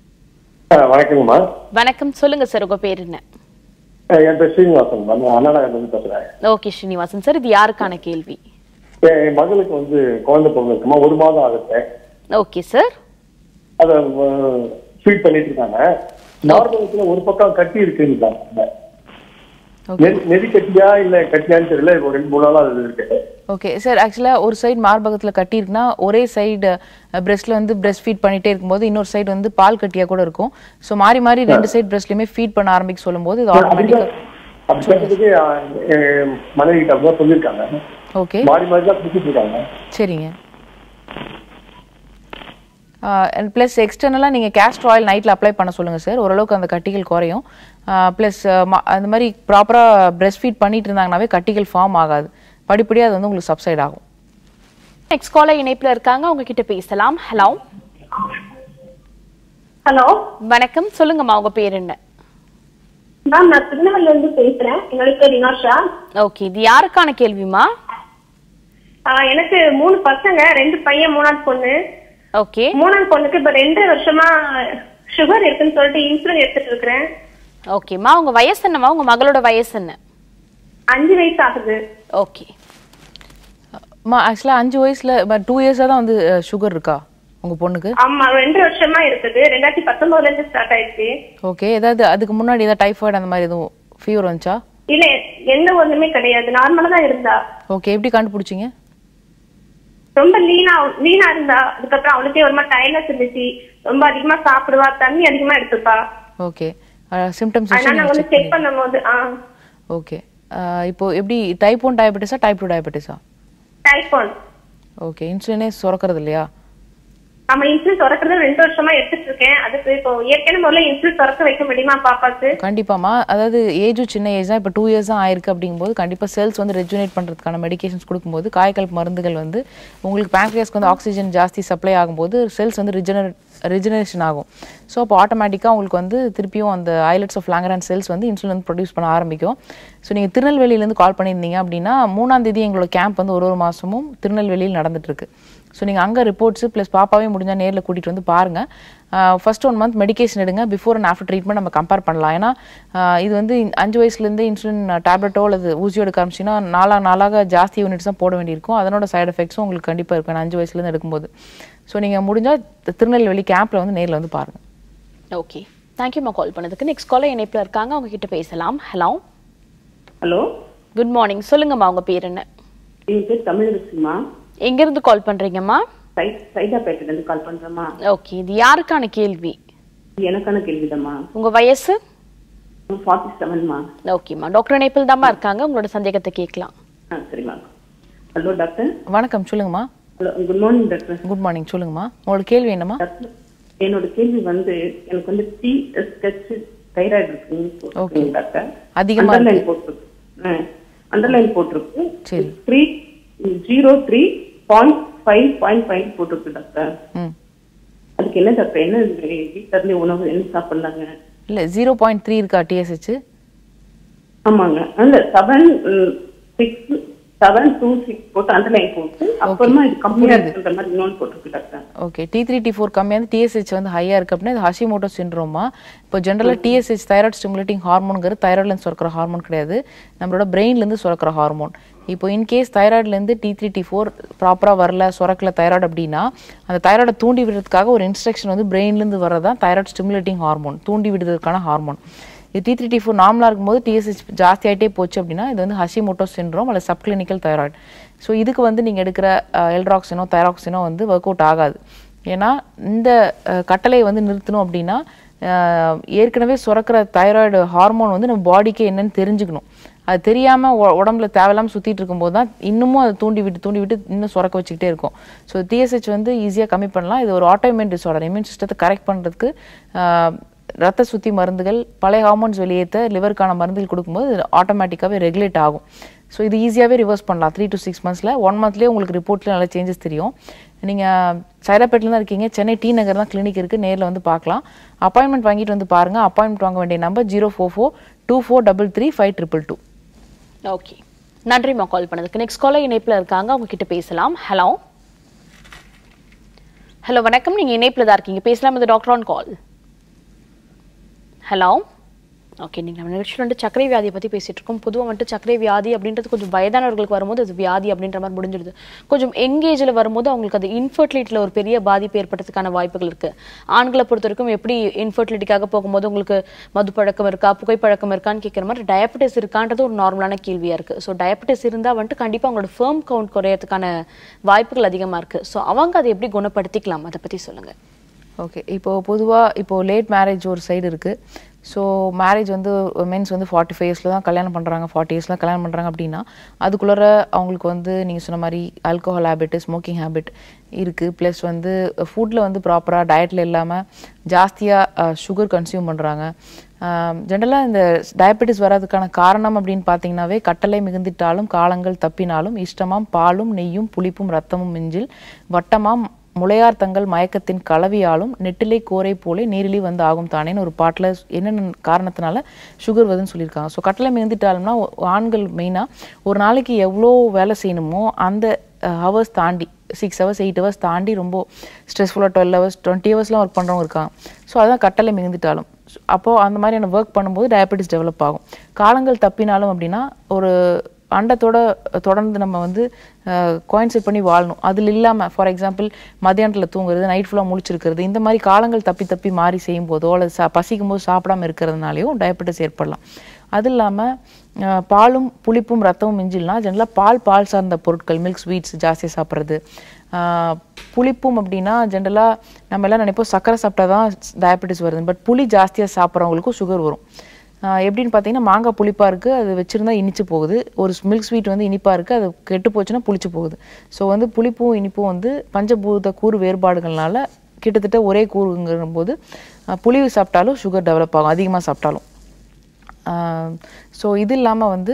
வணக்கங்கம்மா வணக்கம் சொல்லுங்க சார் உங்க பேர் என்ன அஹ் என் பேர் ஸ்ரீனிவாசன் நான் அண்ணா நகர்லேருந்து பேசுறேன் ஓகே ஸ்ரீனிவாசன் சார் இது யாருக்கான கேள்வி என் என் மகளுக்கு வந்து குழந்தை பிறந்திருக்குமா ஒரு மாதம் ஆகுது ஓகே சார் அதை ஃபீட் பண்ணிட்டு இருக்காங்க நார்மலத்துல ஒரு பக்கம் கட்டி இருக்குன்னு நெறி கட்டியா இல்ல கட்டியான்னு தெரியல இப்போ ரெண்டு மூணு நாளா அது இருக்கு ஓகே சார் ஆக்சுவலாக ஒரு சைடு மார்பகத்தில் கட்டியிருக்குன்னா ஒரே சைடு பிரெஸ்ட்ல வந்து பிரெஸ்ட் ஃபீட் பண்ணிட்டே இருக்கும்போது இன்னொரு சைடு வந்து பால் கட்டியாக கூட இருக்கும் ஸோ மாறி மாறி ரெண்டு சைடு பிரெஸ்ட்லையுமே ஃபீட் பண்ண ஆரம்பிக்க சொல்லும்போது இது ஆட்டோமேட்டிக்காக அப்படி கேட்டதுக்கு அஹ், என் மனைவி கிட்ட அப்படிதான் சொல்லியிருக்காங்க ஓகே மாறி மாறி தான் குடிச்சிட்டு இருக்காங்க சரிங்க ப்ளஸ் எக்ஸ்டர்னலாக நீங்கள் கேஸ்டர் ஆயில் நைட்டில் அப்ளை பண்ண சொல்லுங்கள் சார் ஓரளவுக்கு அந்த கட்டிகள் குறையும் ப்ளஸ் அந்த மாதிரி ப்ராப்பராக பிரெஸ்ட் ஃபீட் பண்ணிட்டு இருந்தாங்கனாவே கட்டிகள் ஃபார்ம் ஆகாது படிப்படியாக அது வந்து உங்களுக்கு சப்சைட் ஆகும் நெக்ஸ்ட் காலர் இணைப்புல இருக்காங்க அவங்க கிட்ட பேசலாம் ஹலோ ஹலோ வணக்கம் சொல்லுங்கம்மா உங்க பேர் என்ன மேம் நான் திருநெல்வேலில இருந்து பேசுறேன் என்னோட பேர் வினாஷா ஓகே இது யாருக்கான கேள்விமா ஆஹ் எனக்கு மூணு பசங்க ரெண்டு பையன் மூணாவது பொண்ணு ஓகே மூணாவது பொண்ணுக்கு இப்ப ரெண்டு வருஷமா சுகர் இருக்குன்னு சொல்லிட்டு இன்சுலின் எடுத்துட்டு இருக்கிறேன் ஓகேம்மா உங்க வயசு என்னம்மா உங்க மகளோட வயசு என்ன அஞ்சு வயசு ஆகுது ஓகே அம்மா ஆக்சுவலாக அஞ்சு வயசில் டூ இயர்ஸாக தான் வந்து சுகர் இருக்கா உங்கள் பொண்ணுக்கு ஆமா ரெண்டு வருஷமா இருக்குது ரெண்டாயிரத்தி பத்தொன்பதுல இருந்து ஸ்டார்ட் ஆயிடுச்சு ஓகே ஏதாவது அதுக்கு முன்னாடி ஏதாவது டைஃபாய்டு அந்த மாதிரி எதுவும் ஃபீவர் வந்துச்சா இல்ல எந்த ஒண்ணுமே கிடையாது நார்மலா தான் இருந்தா ஓகே எப்படி கண்டுபிடிச்சிங்க ரொம்ப லீனா லீனா இருந்தா அதுக்கப்புறம் அவளுக்கே ஒரு மாதிரி டயர்னஸ் இருந்துச்சு ரொம்ப அதிகமா சாப்பிடுவா தண்ணி அதிகமா எடுத்துப்பா ஓகே சிம்டம்ஸ் அதனால நாங்க வந்து செக் பண்ணும் போது ஆஹ் ஓகே இப்போ எப்படி டைப் ஒன் டயபெட்டிஸா டைப் டூ டயபெட்டிஸா டைஃபான் ஓகே இன்சுலினே சுரக்கிறது இல்லையா ஆமா இன்சுலின் திறக்கிறது ரெண்டு வருஷமா எடுத்துட்டு இருக்கேன் அதுக்கு இப்போ ஏற்கனவே முதல்ல இன்சுலின் திறக்க வைக்க முடியுமா பாப்பாக்கு கண்டிப்பாமா அதாவது ஏஜும் சின்ன ஏஜ் தான் இப்போ டூ இயர்ஸ் தான் ஆயிருக்கு அப்படிங்கும்போது கண்டிப்பாக செல்ஸ் வந்து ரெஜுனேட் பண்ணுறதுக்கான மெடிகேஷன்ஸ் கொடுக்கும்போது காய்கல் மருந்துகள் வந்து உங்களுக்கு பேங்க்ரியாஸ்க்கு வந்து ஆக்சிஜன் ஜாஸ்தி சப்ளை ஆகும்போது செல்ஸ் வந்து ரிஜெனரேட் ரிஜெனரேஷன் ஆகும் ஸோ அப்போ ஆட்டோமேட்டிக்காக உங்களுக்கு வந்து திருப்பியும் அந்த ஐலட்ஸ் ஆஃப் லாங்கரான் செல்ஸ் வந்து இன்சுலின் வந்து ப்ரொடியூஸ் பண்ண ஆரம்பிக்கும் ஸோ நீங்கள் திருநெல்வேலியிலேருந்து கால் பண்ணியிருந்தீங்க அப்படின்னா மூணாம் தேதி எங்களோட கேம்ப் வந்து ஒரு ஒரு மாதமும் திருநெல்வேலியில் நடந்துட்டு இருக்கு ஸோ நீங்கள் அங்கே ரிப்போர்ட்ஸு ப்ளஸ் பாப்பாவையும் முடிஞ்சால் நேரில் கூட்டிகிட்டு வந்து பாருங்கள் ஃபர்ஸ்ட் ஒன் மந்த் மெடிகேஷன் எடுங்க பிஃபோர் அண்ட் ஆஃப்டர் ட்ரீட்மெண்ட் நம்ம கம்பேர் பண்ணலாம் ஏன்னா ஆஹ் இது வந்து இந்த அஞ்சு வயசுலேருந்து இன்சுலின் டேப்லெட்டோ அல்லது ஊசியோ எடுக்க ஆரம்பிச்சின்னா நாளாக நாளாக ஜாஸ்தி யூனிட்ஸ் தான் போட வேண்டியிருக்கும் அதனோட சைடு எஃபெக்ட்ஸும் உங்களுக்கு கண்டிப்பாக இருக்கும் ஏன்னா அஞ்சு வயசுலேருந்து எடுக்கும்போது ஸோ நீங்கள் முடிஞ்சால் திருநெல்வேலி கேம்பில் வந்து நேரில் வந்து பாருங்கள் ஓகே தேங்க்யூம்மா கால் பண்ணதுக்கு நெக்ஸ்ட் காலர் இணைப்பில் இருக்காங்க அவங்க கிட்ட பேசலாம் ஹலோ ஹலோ குட் மார்னிங் சொல்லுங்கம்மா உங்க பேர் என்ன என் பேர் தமிழரசுமா எங்கேருந்து கால் பண்றீங்கம்மா சை சைதாப்பேட்டில இருந்து கால் பண்றேம்மா ஓகே இது யாருக்கான கேள்வி இது எனக்கான கேள்விதாம்மா உங்க வயசு ஃபார்ட்டி செவன்மா ஓகேம்மா டாக்டர் இணைப்பில் தாம்மா இருக்காங்க உங்களோட சந்தேகத்தை கேட்கலாம் ஆ சரிம்மா ஹலோ டாக்டர் வணக்கம் சொல்லுங்கம்மா hello good morning doctor good morning சொல்லுங்கம்மா உங்களோட கேள்வி என்னம்மா டாக்டர் என்னோட கேள்வி வந்து எனக்கு வந்து டி ஸ்கெட்ச் தைராய்டு இருக்குங்க டாக்டர் அதிகமா அண்டர்லைன் போட்டிருக்கு அண்டர்லைன் போட்டிருக்கு சரி. Three zero three point five point five போட்டிருக்கு டாக்டர் ம் அதுக்கு என்ன டாக்டர் என்ன வீட்டுல இருந்து உணவு என்ன சாப்பிடலாங்க இல்லை ஜீரோ பாயிண்ட் த்ரீ இருக்கா டிஎஸ்ஹெச் ஆமாங்க அந்த seven six seven two six போட்டு அண்டர்லைன் போட்டு அப்புறமா இது கம்மியா இருக்குன்ற மாதிரி இன்னொன்று போட்டிருக்கு doctor okay T three T four கம்மியாக வந்து டிஎஸ்ஹெச் வந்து ஹையாக இருக்குது அப்படின்னா இது ஹஷிமோட்டோ சிண்ட்ரோமா இப்போ ஜென்ரலாக டிஎஸ்ஹெச் தைராய்டு ஸ்டிமுலேட்டிங் ஹார்மோனுங்கிறது தைராய்ட்லேருந்து சுரக்கிற ஹார்மோன் கிடையாது நம்மளோட பிரெயின்லேருந்து சுரக்கிற ஹார்மோன் இப்போ இன்கேஸ் தைராய்டுலேருந்து டி த்ரீ டி ஃபோர் ப்ராப்பராக வரல சுரக்கல தைராய்டு அப்படின்னா அந்த தைராய்டை தூண்டி விடுறதுக்காக ஒரு இன்ஸ்ட்ரக்ஷன் வந்து பிரெயின்லேருந்து வரதான் தைராய்டு ஸ்டிமுலேட்டிங் ஹார்மோன் தூண்டி விடுறதுக்கான ஹார்மோன் இது டி த்ரீ டி ஃபோர் நார்மலாக இருக்கும்போது டிஎஸ்ஹெச் ஜாஸ்தி ஆகிட்டே போச்சு அப்படின்னா இது வந்து ஹஷிமோட்டோ சிண்ட்ரோம் அல்லது சப்கிளினிக்கல் தைராய்டு ஸோ இதுக்கு வந்து நீங்கள் எடுக்கிற எல்ட்ராக்சினோ தைராக்சினோ வந்து ஒர்க் அவுட் ஆகாது ஏன்னா இந்த அஹ், கட்டளையை வந்து நிறுத்தணும் அப்படின்னா அஹ், ஏற்கனவே சுரக்கிற தைராய்டு ஹார்மோன் வந்து நம்ம பாடிக்கு என்னன்னு தெரிஞ்சுக்கணும் அது தெரியாம உ- உடம்புல தேவையில்லாம சுத்திட்டு இருக்கும்போது தான் இன்னமும் அதை தூண்டி விட்டு தூண்டி விட்டு இன்னும் சுரக்க வச்சுக்கிட்டே இருக்கும் ஸோ டிஎஸ்ஹெச் வந்து ஈஸியாக கம்மி பண்ணலாம் இது ஒரு ஆட்டோமின் டிஸார்டர் இம்யூன் சிஸ்டத்தை கரெக்ட் பண்ணுறதுக்கு ரத்த சுத்தி மருந்துகள் பழைய ஹார்மோன்ஸ் வெளியேற்ற லிவருக்கான மருந்துகள் கொடுக்கும்போது இது ஆட்டோமேட்டிக்காகவே ரெகுலேட் ஆகும் ஸோ இது ஈஸியாகவே ரிவர்ஸ் பண்ணலாம் த்ரீ டு சிக்ஸ் மந்த்ஸில் ஒன் மந்த்லேயே உங்களுக்கு ரிப்போர்ட்டில் நல்ல சேஞ்சஸ் தெரியும் நீங்கள் சைதாப்பேட்டில் தான் இருக்கீங்க சென்னை டி நகர் தான் கிளினிக் இருக்குது நேரில் வந்து பார்க்கலாம் அப்பாயின்மெண்ட் வாங்கிட்டு வந்து பாருங்கள் அப்பாயின்மெண்ட் வாங்க வேண்டிய number zero four four two four double three five triple two okay நன்றிம்மா கால் பண்ணதுக்கு நெக்ஸ்ட் காலர் இணைப்பில் இருக்காங்க அவங்க கிட்ட பேசலாம் ஹலோ ஹலோ வணக்கம் நீங்க இணைப்பில் தான் இருக்கீங்க பேசலாம் இது doctor on call hello okay நீங்கள் நம்ம நிகழ்ச்சியில் வந்துட்டு சர்க்கரை வியாதியை பற்றி பேசிட்டு இருக்கோம் பொதுவாக வந்துட்டு சர்க்கரை வியாதி அப்படின்றது கொஞ்சம் வயதானவர்களுக்கு வரும்போது அது வியாதி அப்படின்ற மாதிரி முடிஞ்சிடுது கொஞ்சம் எங்கேஜில் வரும்போது அவங்களுக்கு அது இன்ஃபர்டிலிட்டியில் ஒரு பெரிய பாதிப்பு ஏற்படுறதுக்கான வாய்ப்புகள் இருக்கு ஆண்களை பொறுத்த வரைக்கும் எப்படி இன்ஃபர்டிலிட்டிக்காக போகும்போது உங்களுக்கு மது பழக்கம் இருக்கா புகைப்பழக்கம் இருக்கான்னு கேட்குற மாதிரி டயபெட்டிஸ் இருக்கான்றது ஒரு நார்மலான கேள்வியாக இருக்குது ஸோ டயபெட்டிஸ் இருந்தால் வந்துட்டு கண்டிப்பாக அவங்களோட ஃபேம் கவுண்ட் குறையறதுக்கான வாய்ப்புகள் அதிகமாக இருக்குது ஸோ அவங்க அதை எப்படி குணப்படுத்திக்கலாம் அதை பற்றி சொல்லுங்கள் ஓகே இப்போ பொதுவாக இப்போ லேட் மேரேஜ் ஒரு சைடு இருக்குது ஸோ மேரேஜ் வந்து மென்ஸ் வந்து ஃபார்ட்டி ஃபைவ் இயர்ஸில் தான் கல்யாணம் பண்ணுறாங்க ஃபார்ட்டி இயர்ஸில் கல்யாணம் பண்ணுறாங்க அப்படின்னா அதுக்குள்ளார அவங்களுக்கு வந்து நீங்கள் சொன்ன மாதிரி ஆல்கோஹால் ஹேபிட் ஸ்மோக்கிங் ஹேபிட் இருக்குது ப்ளஸ் வந்து ஃபுட்டில் வந்து ப்ராப்பராக டயட்டில் இல்லாமல் ஜாஸ்தியாக சுகர் கன்சியூம் பண்ணுறாங்க ஜென்ரலாக இந்த டயபெட்டிஸ் வர்றதுக்கான காரணம் அப்படின்னு பார்த்தீங்கன்னாவே கட்டளை மிகுந்திட்டாலும் காலங்கள் தப்பினாலும் இஷ்டமாம் பாலும் நெய்யும் புளிப்பும் ரத்தமும் மிஞ்சில் வட்டமாம் முளையார் தங்கள் மயக்கத்தின் கலவியாலும் நெட்டிலை கோரை போலே நீரிலி வந்து ஆகும் தானேன்னு ஒரு பாட்டில் என்னென்ன காரணத்தினால சுகர் வருதுன்னு சொல்லியிருக்காங்க ஸோ கட்டளை மிகுந்துட்டாலும்னா ஒ- ஆண்கள் மெயினாக ஒரு நாளைக்கு எவ்வளோ வேலை செய்யணுமோ அந்த ஹவர்ஸ் தாண்டி சிக்ஸ் ஹவர்ஸ் எயிட் ஹவர்ஸ் தாண்டி ரொம்ப ஸ்ட்ரெஸ்ஃபுல்லாக டுவெல் ஹவர்ஸ் டுவெண்ட்டி ஹவர்ஸ்லாம் ஒர்க் பண்ணுறவங்க இருக்காங்க ஸோ அதான் கட்டளை மிகுந்துட்டாலும் அப்போது அந்த மாதிரியான ஒர்க் பண்ணும்போது டயபெட்டிஸ் டெவலப் ஆகும் காலங்கள் தப்பினாலும் அப்படின்னா ஒரு அண்டத்தோட தொடர்ந்து நம்ம வந்து காயின்செட் பண்ணி வாழணும் அதில் இல்லாமல் ஃபார் எக்ஸாம்பிள் மத்தியானத்தில் தூங்குறது நைட் ஃபுல்லாக முழிச்சிருக்கிறது இந்த மாதிரி காலங்கள் தப்பி தப்பி மாறி செய்யும் போதோ அல்லது சா பசிக்கும் போது சாப்பிடாம இருக்கிறதுனாலையும் டயபெட்டிஸ் ஏற்படலாம் அது இல்லாமல் பாலும் புளிப்பும் ரத்தமும் மிஞ்சில்னா ஜென்ரலாக பால் பால் சார்ந்த பொருட்கள் மில்க் ஸ்வீட்ஸ் ஜாஸ்தியாக சாப்பிட்றது புளிப்பும் அப்படின்னா ஜென்ரலாக நம்ம எல்லாம் நினைப்போம் சர்க்கரை சாப்பிட்டா தான் டயபெட்டிஸ் வருது பட் புளி ஜாஸ்தியாக சாப்பிட்றவங்களுக்கும் சுகர் வரும் ஆஹ் எப்படின்னு பார்த்தீங்கன்னா மாங்காய் புளிப்பாக இருக்குது அது வச்சுருந்தா இனிச்சு போகுது ஒரு மில்க் ஸ்வீட் வந்து இனிப்பாக இருக்குது அது கெட்டு போச்சுன்னா புளிச்சு போகுது ஸோ வந்து புளிப்பும் இனிப்பும் வந்து பஞ்சபூத கூறு வேறுபாடுகள்னால கிட்டத்தட்ட ஒரே கூறுங்கிற போது ஆஹ் புளி சாப்பிட்டாலும் சுகர் டெவலப் ஆகும் அதிகமாக சாப்பிட்டாலும் ஸோ இது இல்லாமல் வந்து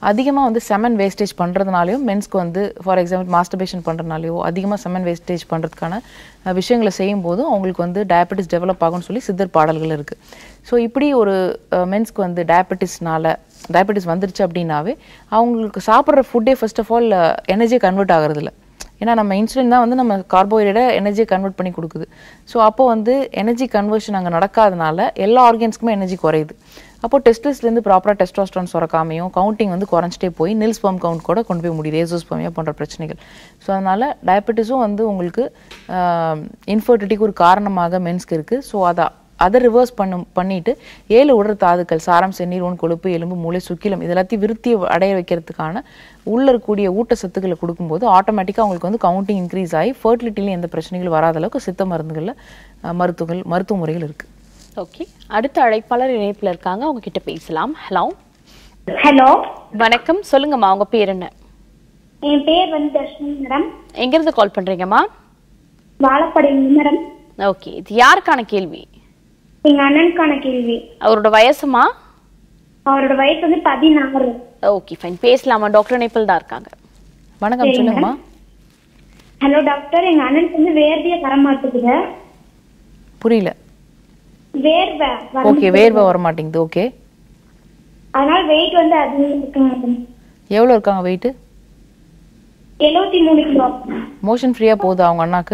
அதிகமாக வந்து செமன் வேஸ்டேஜ் பண்ணுறதுனாலையும் மென்ஸ்க்கு வந்து ஃபார் எக்ஸாம்பிள் மாஸ்டர்பேஷன் பண்ணுறதுனாலையோ அதிகமாக செமன் வேஸ்டேஜ் பண்ணுறதுக்கான அஹ், விஷயங்களை செய்யும் போதும் அவங்களுக்கு வந்து டயபெட்டிஸ் டெவலப் ஆகும்னு சொல்லி சித்தர் பாடல்கள் இருக்குது ஸோ இப்படி ஒரு மென்ஸ்க்கு வந்து டயபெட்டிஸ்னால டயபெட்டிஸ் வந்துருச்சு அப்படின்னாவே அவங்களுக்கு சாப்பிட்ற ஃபுட்டே ஃபர்ஸ்ட் ஆஃப் ஆல் எனர்ஜியை கன்வெர்ட் ஆகுறதில்ல ஏன்னா நம்ம இன்சுலின் தான் வந்து நம்ம கார்போஹைட்ரேட்டை எனர்ஜியை கன்வெர்ட் பண்ணி கொடுக்குது ஸோ அப்போ வந்து எனர்ஜி கன்வர்ஷன் அங்கே நடக்காதனால எல்லா ஆர்கன்ஸ்க்குமே எனர்ஜி குறையுது அப்போ டெஸ்டஸ்லேருந்து ப்ராப்பராக டெஸ்டாஸ்ட்ரான் சுரக்காமையும் கவுண்டிங் வந்து குறைஞ்சிட்டே போய் நில் ஸ்பம் கவுண்ட் கூட கொண்டு போய் முடியுது ஏசோஸ்பமியா போன்ற பிரச்சனைகள் ஸோ அதனால் டயபெட்டிஸும் வந்து உங்களுக்கு இன்ஃபர்டிலிட்டிக்கு ஒரு காரணமாக மென்ஸ்க்கு இருக்குது ஸோ அதை அதை ரிவர்ஸ் பண்ணும் பண்ணிட்டு ஏழு உடல் தாதுக்கள் சாரம் செந்நீர் உன் கொழுப்பு எலும்பு மூளை சுக்கிலம் இது எல்லாத்தையும் விருத்தி அடைய வைக்கிறதுக்கான உள்ள இருக்கக்கூடிய ஊட்டச்சத்துக்களை கொடுக்கும்போது ஆட்டோமேட்டிக்காக அவங்களுக்கு வந்து கவுண்டிங் இன்க்ரீஸ் ஆகி ஃபர்டிலிட்டிலையும் எந்த பிரச்சனைகளும் வராத அளவுக்கு சித்த மருந்துகளில் அஹ், மருத்துவங்கள் மருத்துவ முறைகள் இருக்குது ஓகே அடுத்த அழைப்பாளர் இணைப்புல இருக்காங்க அவங்க கிட்ட பேசலாம் ஹலோ ஹலோ வணக்கம் சொல்லுங்கம்மா உங்க பேர் என்ன என் பேர் வந்து தர்ஷினி மேடம் எங்க இருந்து கால் பண்றீங்கம்மா வாழப்படை மேடம் ஓகே இது யாருக்கான கேள்வி எங்க அண்ணனுக்கான கேள்வி அவரோட வயசுமா அவரோட வயசு வந்து பதினாறு ஓகே ஃபைன் பேசலாமா டாக்டர் இணைப்பில் தான் இருக்காங்க வணக்கம் சரிங்க. சொல்லுங்கம்மா ஹலோ டாக்டர் எங்க அண்ணனுக்கு வந்து வேர்வையே வர மாட்டேங்குது புரியல வேர்வை வர ஓகே வேர்வை வர மாட்டேங்குது ஓகே அதனால வெயிட் வந்து அதிகம் இருக்கு மேடம் எவ்வளோ இருக்காங்க வெயிட்டு எழுபத்தி மூணு கிலோ மோஷன் ஃப்ரீயாக போகுதா அவங்க அண்ணாக்கு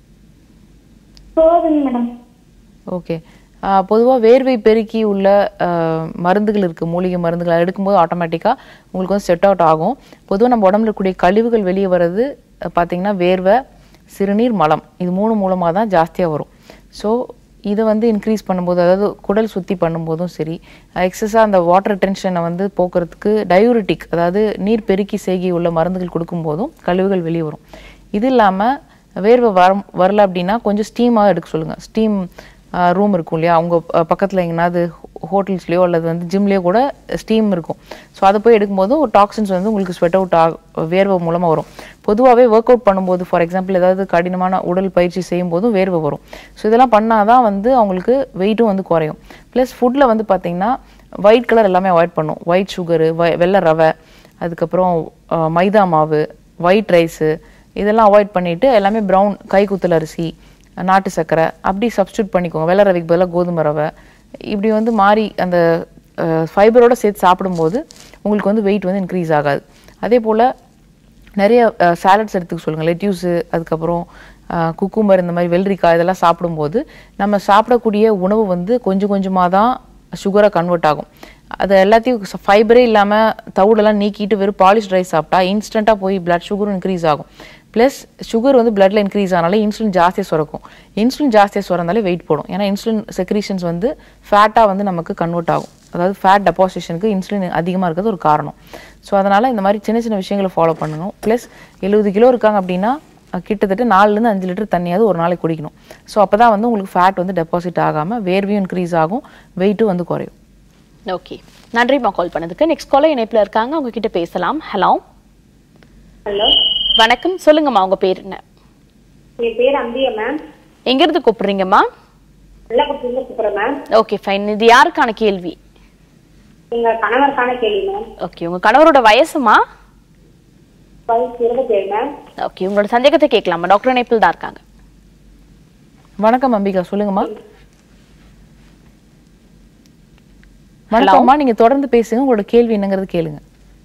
போதுங்க மேடம் ஓகே பொதுவாக வேர்வை பெருக்கி உள்ள ஆஹ், மருந்துகள் இருக்குது மூலிகை மருந்துகள் அதை எடுக்கும்போது ஆட்டோமேட்டிக்காக உங்களுக்கு வந்து செட் அவுட் ஆகும் பொதுவாக நம்ம உடம்புல இருக்கக்கூடிய கழிவுகள் வெளியே வர்றது அஹ், பார்த்தீங்கன்னா வேர்வை சிறுநீர் மலம் இது மூணு மூலமாக தான் ஜாஸ்தியாக வரும் ஸோ இதை வந்து இன்க்ரீஸ் பண்ணும்போது அதாவது குடல் சுத்தி பண்ணும்போதும் சரி எக்ஸஸாக அந்த வாட்டர் டென்ஷனை வந்து போக்குறதுக்கு டயூரிட்டிக் அதாவது நீர் பெருக்கி செய்கை உள்ள மருந்துகள் கொடுக்கும்போதும் கழிவுகள் வெளியே வரும் இது இல்லாமல் வேர்வை வர வரல அப்படின்னா கொஞ்சம் ஸ்டீமாக எடுக்க சொல்லுங்கள் ஸ்டீம் ரூம் இருக்கும் இல்லையா அவங்க பக்கத்தில் எங்கேனாவது ஹோட்டல்ஸ்லேயோ அல்லது வந்து ஜிம்லேயோ கூட ஸ்டீம் இருக்கும் ஸோ அதை போய் எடுக்கும்போது டாக்ஸின்ஸ் வந்து உங்களுக்கு ஸ்வெட் அவுட் ஆக வேர்வை மூலமாக வரும் பொதுவாகவே ஒர்க் அவுட் பண்ணும்போது ஃபார் எக்ஸாம்பிள் ஏதாவது கடினமான உடல் பயிற்சி செய்யும் போதும் வேர்வை வரும் ஸோ இதெல்லாம் பண்ணால் தான் வந்து அவங்களுக்கு வெயிட்டும் வந்து குறையும் ப்ளஸ் ஃபுட்டில் வந்து பார்த்தீங்கன்னா ஒயிட் கலர் எல்லாமே அவாய்ட் பண்ணும் ஒயிட் சுகரு வெள்ளை ரவை அதுக்கப்புறம் அஹ், மைதா மாவு ஒயிட் ரைஸு இதெல்லாம் அவாய்ட் பண்ணிட்டு எல்லாமே ப்ரௌன் கைக்குத்தல் அரிசி நாட்டு சர்க்கரை அப்படி சப்ஸ்டியூட் பண்ணிக்கோங்க வெள்ளை ரவைக்கு பதிலாக கோதுமை ரவை இப்படி வந்து மாறி அந்த ஃபைபரோட சேர்த்து சாப்பிடும்போது உங்களுக்கு வந்து வெயிட் வந்து இன்க்ரீஸ் ஆகாது அதே போல் நிறைய சாலட்ஸ் எடுத்துக்க சொல்லுங்கள் லெட்யூஸு அதுக்கப்புறம் குக்கும்பர் இந்த மாதிரி வெள்ளரிக்காய் இதெல்லாம் சாப்பிடும்போது நம்ம சாப்பிடக்கூடிய உணவு வந்து கொஞ்சம் கொஞ்சமாக தான் சுகராக கன்வெர்ட் ஆகும் அது எல்லாத்தையும் ஃபைபரே இல்லாமல் தவிடெல்லாம் நீக்கிட்டு வெறும் பாலிஷ் ரைஸ் சாப்பிட்டா இன்ஸ்டண்ட்டாக போய் பிளட் சுகரும் இன்க்ரீஸ் ஆகும் ப்ளஸ் சுகர் வந்து பிளட்ல இன்க்ரீஸ் ஆனாலே இன்சுலின் ஜாஸ்தியாக சுரக்கும் இன்சுலின் ஜாஸ்தியாக சுரந்தாலே வெயிட் போடும் ஏன்னா இன்சுலின் செக்ரீஷன்ஸ் வந்து ஃபேட்டாக வந்து நமக்கு கன்வெர்ட் ஆகும் அதாவது ஃபேட் டெபாசிஷனுக்கு இன்சுலின் அதிகமாக இருக்கிறது ஒரு காரணம் ஸோ அதனால் இந்த மாதிரி சின்ன சின்ன விஷயங்களை ஃபாலோ பண்ணணும் ப்ளஸ் எழுபது கிலோ இருக்காங்க அப்படின்னா அஹ், கிட்டத்தட்ட நாலுலேருந்து அஞ்சு லிட்டர் தண்ணியாவது ஒரு நாளைக்கு குடிக்கணும் ஸோ அப்போ தான் வந்து உங்களுக்கு ஃபேட் வந்து டெபாசிட் ஆகாமல் வேர்வையும் இன்க்ரீஸ் ஆகும் வெயிட்டும் வந்து குறையும் ஓகே நன்றிம்மா கால் பண்ணதுக்கு நெக்ஸ்ட் காலர் இணைப்புல இருக்காங்க அவங்க கிட்ட பேசலாம் ஹலோ ஹலோ வணக்கம் சொல்லுங்கம்மா உங்க பேர் என்ன என் பேர் அம்பியா மேம் எங்க இருந்து கூப்பிடுறீங்கம்மா வெள்ளக்குட்டியில கூப்பிடுறேன் மேம் ஓகே ஃபைன் இது யாருக்கான கேள்வி எங்க கணவருக்கான கேள்வி மேம் ஓகே உங்க கணவரோட வயசுமா வயசு இருபத்தி ஏழு மேம் ஓகே உங்களோட சந்தேகத்தை கேட்கலாமா டாக்டர் இணைப்பில் தான் இருக்காங்க வணக்கம் அம்பிகா சொல்லுங்கம்மா வணக்கம்மா நீங்க தொடர்ந்து பேசுங்க உங்களோட கேள்வி என்னங்கிறது கேளுங்க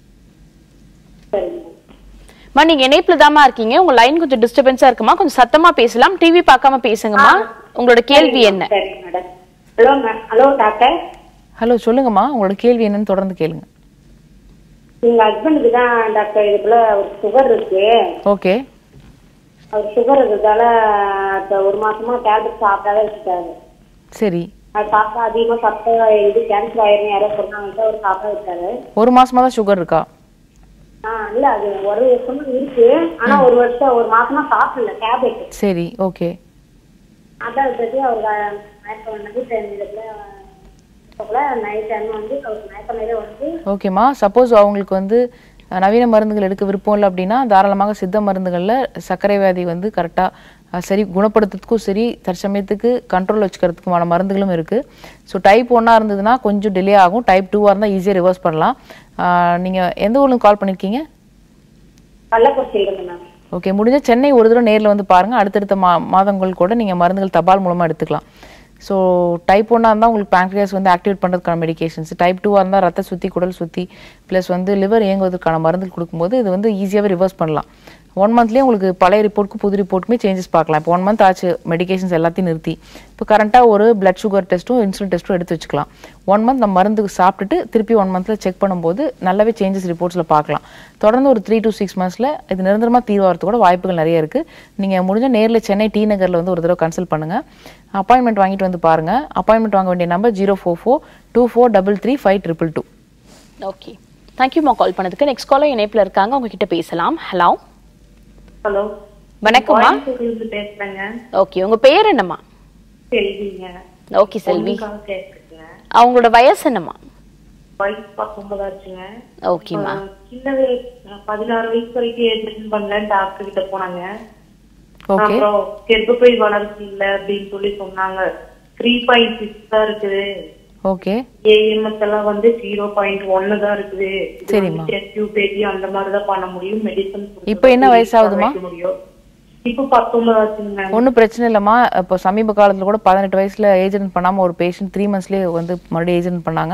அம்மா நீங்க இணைப்புல தாம்மா இருக்கீங்க உங்க லைன் கொஞ்சம் டிஸ்டர்பன்ஸா இருக்குமா கொஞ்சம் சத்தமா பேசலாம் டிவி பார்க்காம பேசுங்கம்மா உங்களோட கேள்வி என்ன சரி madam hello ma'am hello doctor hello சொல்லுங்கம்மா உங்களோட கேள்வி என்னன்னு தொடர்ந்து கேளுங்க எங்க ஹஸ்பண்டுக்கு தான் டாக்டர் இதுக்குள்ள ஒரு சுகர் இருக்கு ஓகே அவர் சுகர் இருக்கிறதால இப்ப ஒரு மாசமா டேப்லெட் சாப்பிட்டாவே வச்சுட்டாரு சரி அது சாப்பிட்டா அதிகமா சாப்பிட்டா இது கேன்சர் ஆயிரும் யாரோ சொன்னாங்க அவர் சாப்பிட வச்சாரு ஒரு மாசமா தான் சுகர் இருக்கா ஆ இல்ல அது ஒரு வருஷமா இருக்கு ஆனா ஒரு வருஷம் ஒரு மாசமா சாப்பிடல டேப்லெட் சரி ஓகே அதான் பத்தி அவர் மயக்கம் நைட் டைம்ல நைட் டைம் வந்து அவருக்கு மயக்கமே வந்து ஓகேம்மா சப்போஸ் அவங்களுக்கு வந்து அஹ், நவீன மருந்துகள் எடுக்க விருப்பம் இல்லை அப்படின்னா தாராளமாக சித்த மருந்துகளில் சர்க்கரை வியாதி வந்து கரெக்டாக அஹ், சரி குணப்படுத்துறதுக்கும் சரி தற்சமயத்துக்கு கண்ட்ரோல் வச்சுக்கிறதுக்குமான மருந்துகளும் இருக்குது ஸோ டைப் ஒன்னாக இருந்ததுன்னா கொஞ்சம் டிலே ஆகும் டைப் டூவாக இருந்தால் ஈஸியாக ரிவர்ஸ் பண்ணலாம் நீங்கள் எந்த ஊர்லேருந்து கால் பண்ணியிருக்கீங்க கள்ளக்குறிச்சியில இருந்து மேம் ஓகே முடிஞ்ச சென்னை ஒரு தடவை நேரில் வந்து பாருங்கள் அடுத்தடுத்த மா மாதங்கள் கூட நீங்கள் மருந்துகள் தபால் மூலமாக எடுத்துக்கலாம் ஸோ டைப் ஒன்னாக இருந்தால் உங்களுக்கு பேங்க்ரியாஸ் வந்து ஆக்டிவேட் பண்ணுறதுக்கான மெடிகேஷன்ஸ் டைப் டூவாக இருந்தால் ரத்த சுத்தி குடல் சுத்தி ப்ளஸ் வந்து லிவர் இயங்குவதற்கான மருந்துகள் கொடுக்கும்போது இது வந்து ஈஸியாகவே ரிவர்ஸ் பண்ணலாம் ஒன் மந்த்லேயே உங்களுக்கு பழைய ரிப்போர்ட்டுக்கும் புது ரிப்போர்ட்டுமே சேஞ்சஸ் பார்க்கலாம் இப்போ ஒன் மந்த் ஆச்சு மெடிகேஷன்ஸ் எல்லாத்தையும் நிறுத்தி இப்போ கரண்ட்டாக ஒரு பிளட் சுகர் டெஸ்ட்டும் இன்சுலின் டெஸ்ட்டும் எடுத்து வச்சுக்கலாம் ஒன் மந்த் நம்ம மருந்து சாப்பிட்டுட்டு திருப்பி ஒன் மந்த்தில் செக் பண்ணும்போது நல்லாவே சேஞ்சஸ் ரிப்போர்ட்ஸில் பார்க்கலாம் தொடர்ந்து ஒரு த்ரீ to சிக்ஸ் மந்த்ஸில் இது நிரந்தரமாக தீர்வாகிறதுக்கு கூட வாய்ப்புகள் நிறைய இருக்குது நீங்கள் முடிஞ்ச நேரில் சென்னை டி நகரில் வந்து ஒரு தடவை கன்சல்ட் பண்ணுங்கள் அப்பாயின்மெண்ட் வாங்கிட்டு வந்து பாருங்கள் அப்பாயின்மெண்ட் வாங்க வேண்டிய number zero four four two four double three five triple two okay தேங்க்யூமா கால் பண்ணதுக்கு நெக்ஸ்ட் காலர் இணைப்புல இருக்காங்க அவங்க கிட்ட பேசலாம் ஹலோ ஹலோ வணக்கம்மா கோயம்புத்தூர்ல பேசுறேங்க ஓகே உங்க பேர் என்னம்மா செல்விங்க ஓகே செல்வி பொண்ணுக்காக கேக்குறேங்க அவங்களோட வயசு என்னம்மா வயசு பத்தொன்பதாச்சுங்க ஓகேம்மா சின்ன வயசு பதினாறு வயசு வரைக்கும் எதுவும் பண்ணலன்னு டாக்டர் கிட்ட போனாங்க ஓகே அப்புறம் கர்ப்பப்பை வளர்ச்சி இல்ல அப்படின்னு சொல்லி சொன்னாங்க த்ரீ பாயிண்ட் சிக்ஸ் தான் இருக்குது ஓகே ஏஎம்எஸ் எல்லாம் வந்து ஜீரோ பாயிண்ட் ஒன்னு தான் இருக்குது சரிம்மா. டியூபேஜி அந்த மாதிரி தான் பண்ண முடியும் மெடிசன் இப்போ என்ன வயசாகுதும்மா? முடியும் இப்போ பத்தொன்பது ஆச்சுங்க ஒன்றும் பிரச்சனை இல்லைம்மா இப்போ சமீப காலத்தில் கூட பதினெட்டு வயசில் ஏஜென்ட் பண்ணாமல் ஒரு பேஷண்ட் த்ரீ மந்த்ஸ்லேயே வந்து மறுபடியும் ஏஜென்ட் பண்ணாங்க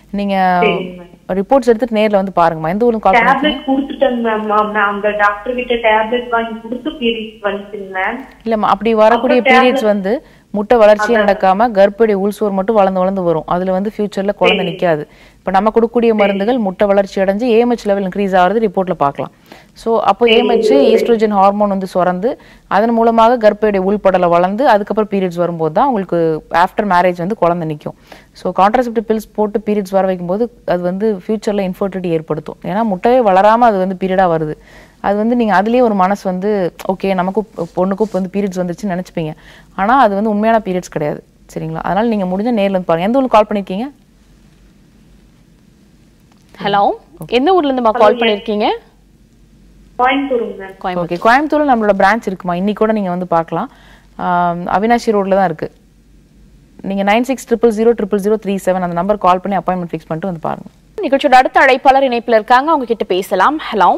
நீங்கள் ரிப்போர்ட்ஸ் எடுத்துட்டு நேரில் வந்து பாருங்கம்மா எந்த ஊருக்கு கால் பண்ணிருக்கீங்க டேப்லெட் கொடுத்துட்டேங்க மேம் அந்த டாக்டர் கிட்ட டேப்லெட் வாங்கி கொடுத்து பீரியட்ஸ் வந்துச்சுங்க மேம் இல்லைம்மா அப்படி வரக்கூடிய அப்புறம் பீரியட்ஸ் வந்து முட்டை வளர்ச்சியே நடக்காம கர்ப்படி உள்சுவர் மட்டும் வளர்ந்து வளர்ந்து வரும் அதுல வந்து ஃபியூச்சர்ல குழந்தை நிக்காது இப்போ நம்ம கொடுக்கக்கூடிய மருந்துகள் முட்டை வளர்ச்சி அடைஞ்சு ஏஎம்ஹெச் லெவல் இன்க்ரீஸ் ஆகிறது ரிப்போர்ட்ல பார்க்கலாம் ஸோ அப்போ ஏஎம்ஹெச் ஈஸ்ட்ரோஜன் ஹார்மோன் வந்து சுரந்து அதன் மூலமாக கர்ப்பையுடைய உள்படலை வளர்ந்து அதுக்கப்புறம் பீரியட்ஸ் வரும்போது தான் உங்களுக்கு ஆஃப்டர் மேரேஜ் வந்து குழந்தை நிற்கும் ஸோ கான்ட்ராசெப்டிவ் பில்ஸ் போட்டு பீரியட்ஸ் வர வைக்கும்போது அது வந்து ஃபியூச்சரில் இன்ஃபர்டிலிட்டி ஏற்படுத்தும் ஏன்னா முட்டையே வளராமல் அது வந்து பீரியடாக வருது அது வந்து நீங்கள் அதுலேயே ஒரு மனசு வந்து ஓகே நமக்கும் பொண்ணுக்கும் இப்போ வந்து பீரியட்ஸ் வந்துருச்சுன்னு நினச்சிப்பீங்க ஆனால் அது வந்து உண்மையான பீரியட்ஸ் கிடையாது சரிங்களா அதனால் நீங்கள் முடிஞ்ச நேரில் வந்து பாருங்கள் எந்த ஊருக்கு கால் பண்ணியிருக்கீங்க ஹலோ எந்த ஊர்ல இருந்துமா கால் பண்ணிருக்கீங்க கோயம்புத்தூருங்க மேம் ஓகே கோயம்புத்தூர்ல நம்மளோட பிரான்ச் இருக்குமா இன்னைக்கு கூட நீங்கள் வந்து பார்க்கலாம் ஆம், அவினாஷி ரோட்ல தான் இருக்குது நீங்கள் nine six triple zero triple zero three seven அந்த நம்பர் கால் பண்ணி அப்பாயின்மெண்ட் ஃபிக்ஸ் பண்ணிட்டு வந்து பாருங்க நிகழ்ச்சியோட அடுத்த அழைப்பாளர் இணைப்புல இருக்காங்க அவங்க கிட்ட பேசலாம் ஹலோ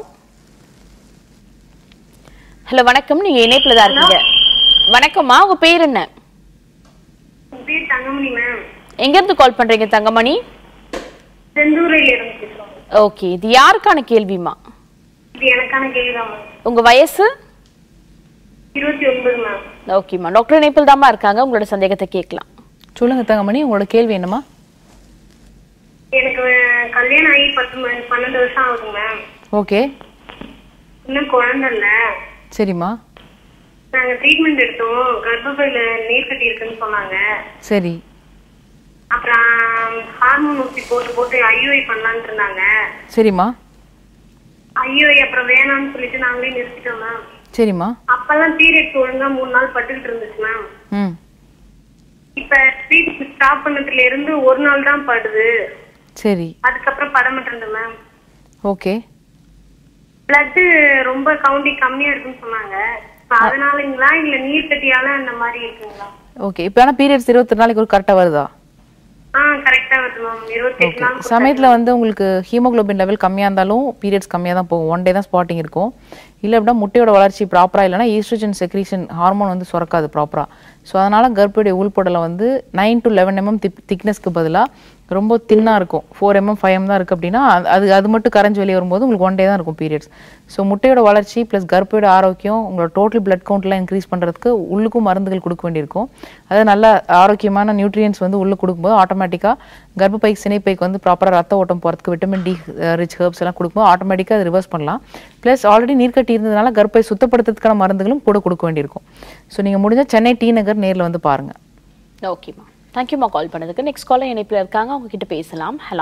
ஹலோ வணக்கம் நீங்க இணைப்புல தான் இருக்கீங்க வணக்கம்மா உங்க பேர் என்ன பேர் தங்கமணி மேம் எங்க இருந்து கால் பண்றீங்க தங்கமணி செந்தூரையில இருந்து பேசுறோம் ஓகே இது யாருக்கான கேள்விமா இது எனக்கான கேள்விதான் மேம் உங்க வயசு இருபத்தி ஒன்பது மேம் ஓகேம்மா டாக்டர் இணைப்பில் தாம்மா இருக்காங்க உங்களோட சந்தேகத்தை கேட்கலாம் சொல்லுங்க தங்கமணி உங்களோட கேள்வி என்னம்மா எனக்கு அஹ், கல்யாணம் ஆகி பத்து மணி பன்னெண்டு வருஷம் ஆகுது மேம் ஓகே இன்னும் குழந்தை இல்ல சரிம்மா நாங்க ட்ரீட்மெண்ட் எடுத்தோம் கர்ப்பப்பையில நீர் கட்டி இருக்குன்னு சொன்னாங்க சரி அப்புறம் ஹார்மோன் ஊசி போட்டு போட்டு ஐயோஐ பண்ணலான்னு இருந்தாங்க சரிம்மா ஐயோஐ அப்புறம் வேணாம்னு சொல்லிட்டு நாங்களே நிறுத்திட்டோம் மேம் சரிம்மா அப்பெல்லாம் பீரியட்ஸ் ஒழுங்கா மூணு நாள் பட்டுக்கிட்டு இருந்துச்சு மேம் ம் இப்ப ட்ரீட்மெண்ட் ஸ்டாப் பண்ணதுல இருந்து ஒரு நாள் தான் படுது சரி அதுக்கப்புறம் பட மாட்டேன் மேம் ஓகே பிளட் ரொம்ப கவுண்டிங் கம்மியா இருக்குன்னு சொன்னாங்க இப்ப அதனாலங்களா இல்ல நீர் கட்டியால அந்த மாதிரி இருக்குங்களா ஓகே இப்போ ஆனால் பீரியட்ஸ் இருபத்தி நாளைக்கு ஒரு கரெக்டாக வருதா ஆ கரெக்டா வருது மேம் இருபத்தி எட்டு நாள் சமயத்தில் வந்து உங்களுக்கு ஹீமோகுளோபின் லெவல் கம்மியாக இருந்தாலும் பீரியட்ஸ் கம்மியாக தான் போகும் ஒன் டே தான் ஸ்பாட்டிங் இருக்கும் இல்லை அப்படின்னா முட்டையோட வளர்ச்சி ப்ராப்பராக இல்லைனா ஈஸ்ட்ரோஜன் செக்ரீஷன் ஹார்மோன் வந்து சுரக்காது ப்ராப்பராக ஸோ அதனால் கர்ப்படைய உள்படலை வந்து நைன் டு லெவன் எம்எம் திக்னஸ்க்கு பதிலாக ரொம்ப தின்னாக இருக்கும் ஃபோர் எம்எம் ஃபைவ் எம் தான் இருக்குது அப்படின்னா அது- அது அது மட்டும் கரைஞ்சு வெளியே வரும்போது உங்களுக்கு ஒன் டே தான் இருக்கும் பீரியட்ஸ் ஸோ முட்டையோட வளர்ச்சி ப்ளஸ் கர்ப்பையோட ஆரோக்கியம் உங்களோட டோட்டல் பிளட் கவுண்ட்லாம் இன்க்ரீஸ் பண்ணுறதுக்கு உள்ளுக்கும் மருந்துகள் கொடுக்க வேண்டியிருக்கும் அது நல்ல ஆரோக்கியமான நியூட்ரியன்ஸ் வந்து உள்ளே கொடுக்கும்போது ஆட்டோமேட்டிக்காக கர்ப்பப்பைக்கு சினைப்பைக்கு வந்து ப்ராப்பராக ரத்த ஓட்டம் போகிறதுக்கு விட்டமின் டி ரிச் ஹெர்ப்ஸ் எல்லாம் கொடுக்கும்போது ஆட்டோமேட்டிக்காக அது ரிவர்ஸ் பண்ணலாம் ப்ளஸ் ஆல்ரெடி நீர்க்கட்டி இருந்ததுனால கர்ப்பை சுத்தப்படுத்துறதுக்கான மருந்துகளும் கூட கொடுக்க வேண்டியிருக்கும் ஸோ நீங்கள் முடிஞ்சால் சென்னை டி நகர் நேரில் வந்து பாருங்கள் ஓகேம்மா தேங்க்யூம்மா கால் பண்ணதுக்கு நெக்ஸ்ட் காலர் இணைப்பில் இருக்காங்க அவங்க கிட்ட பேசலாம் ஹலோ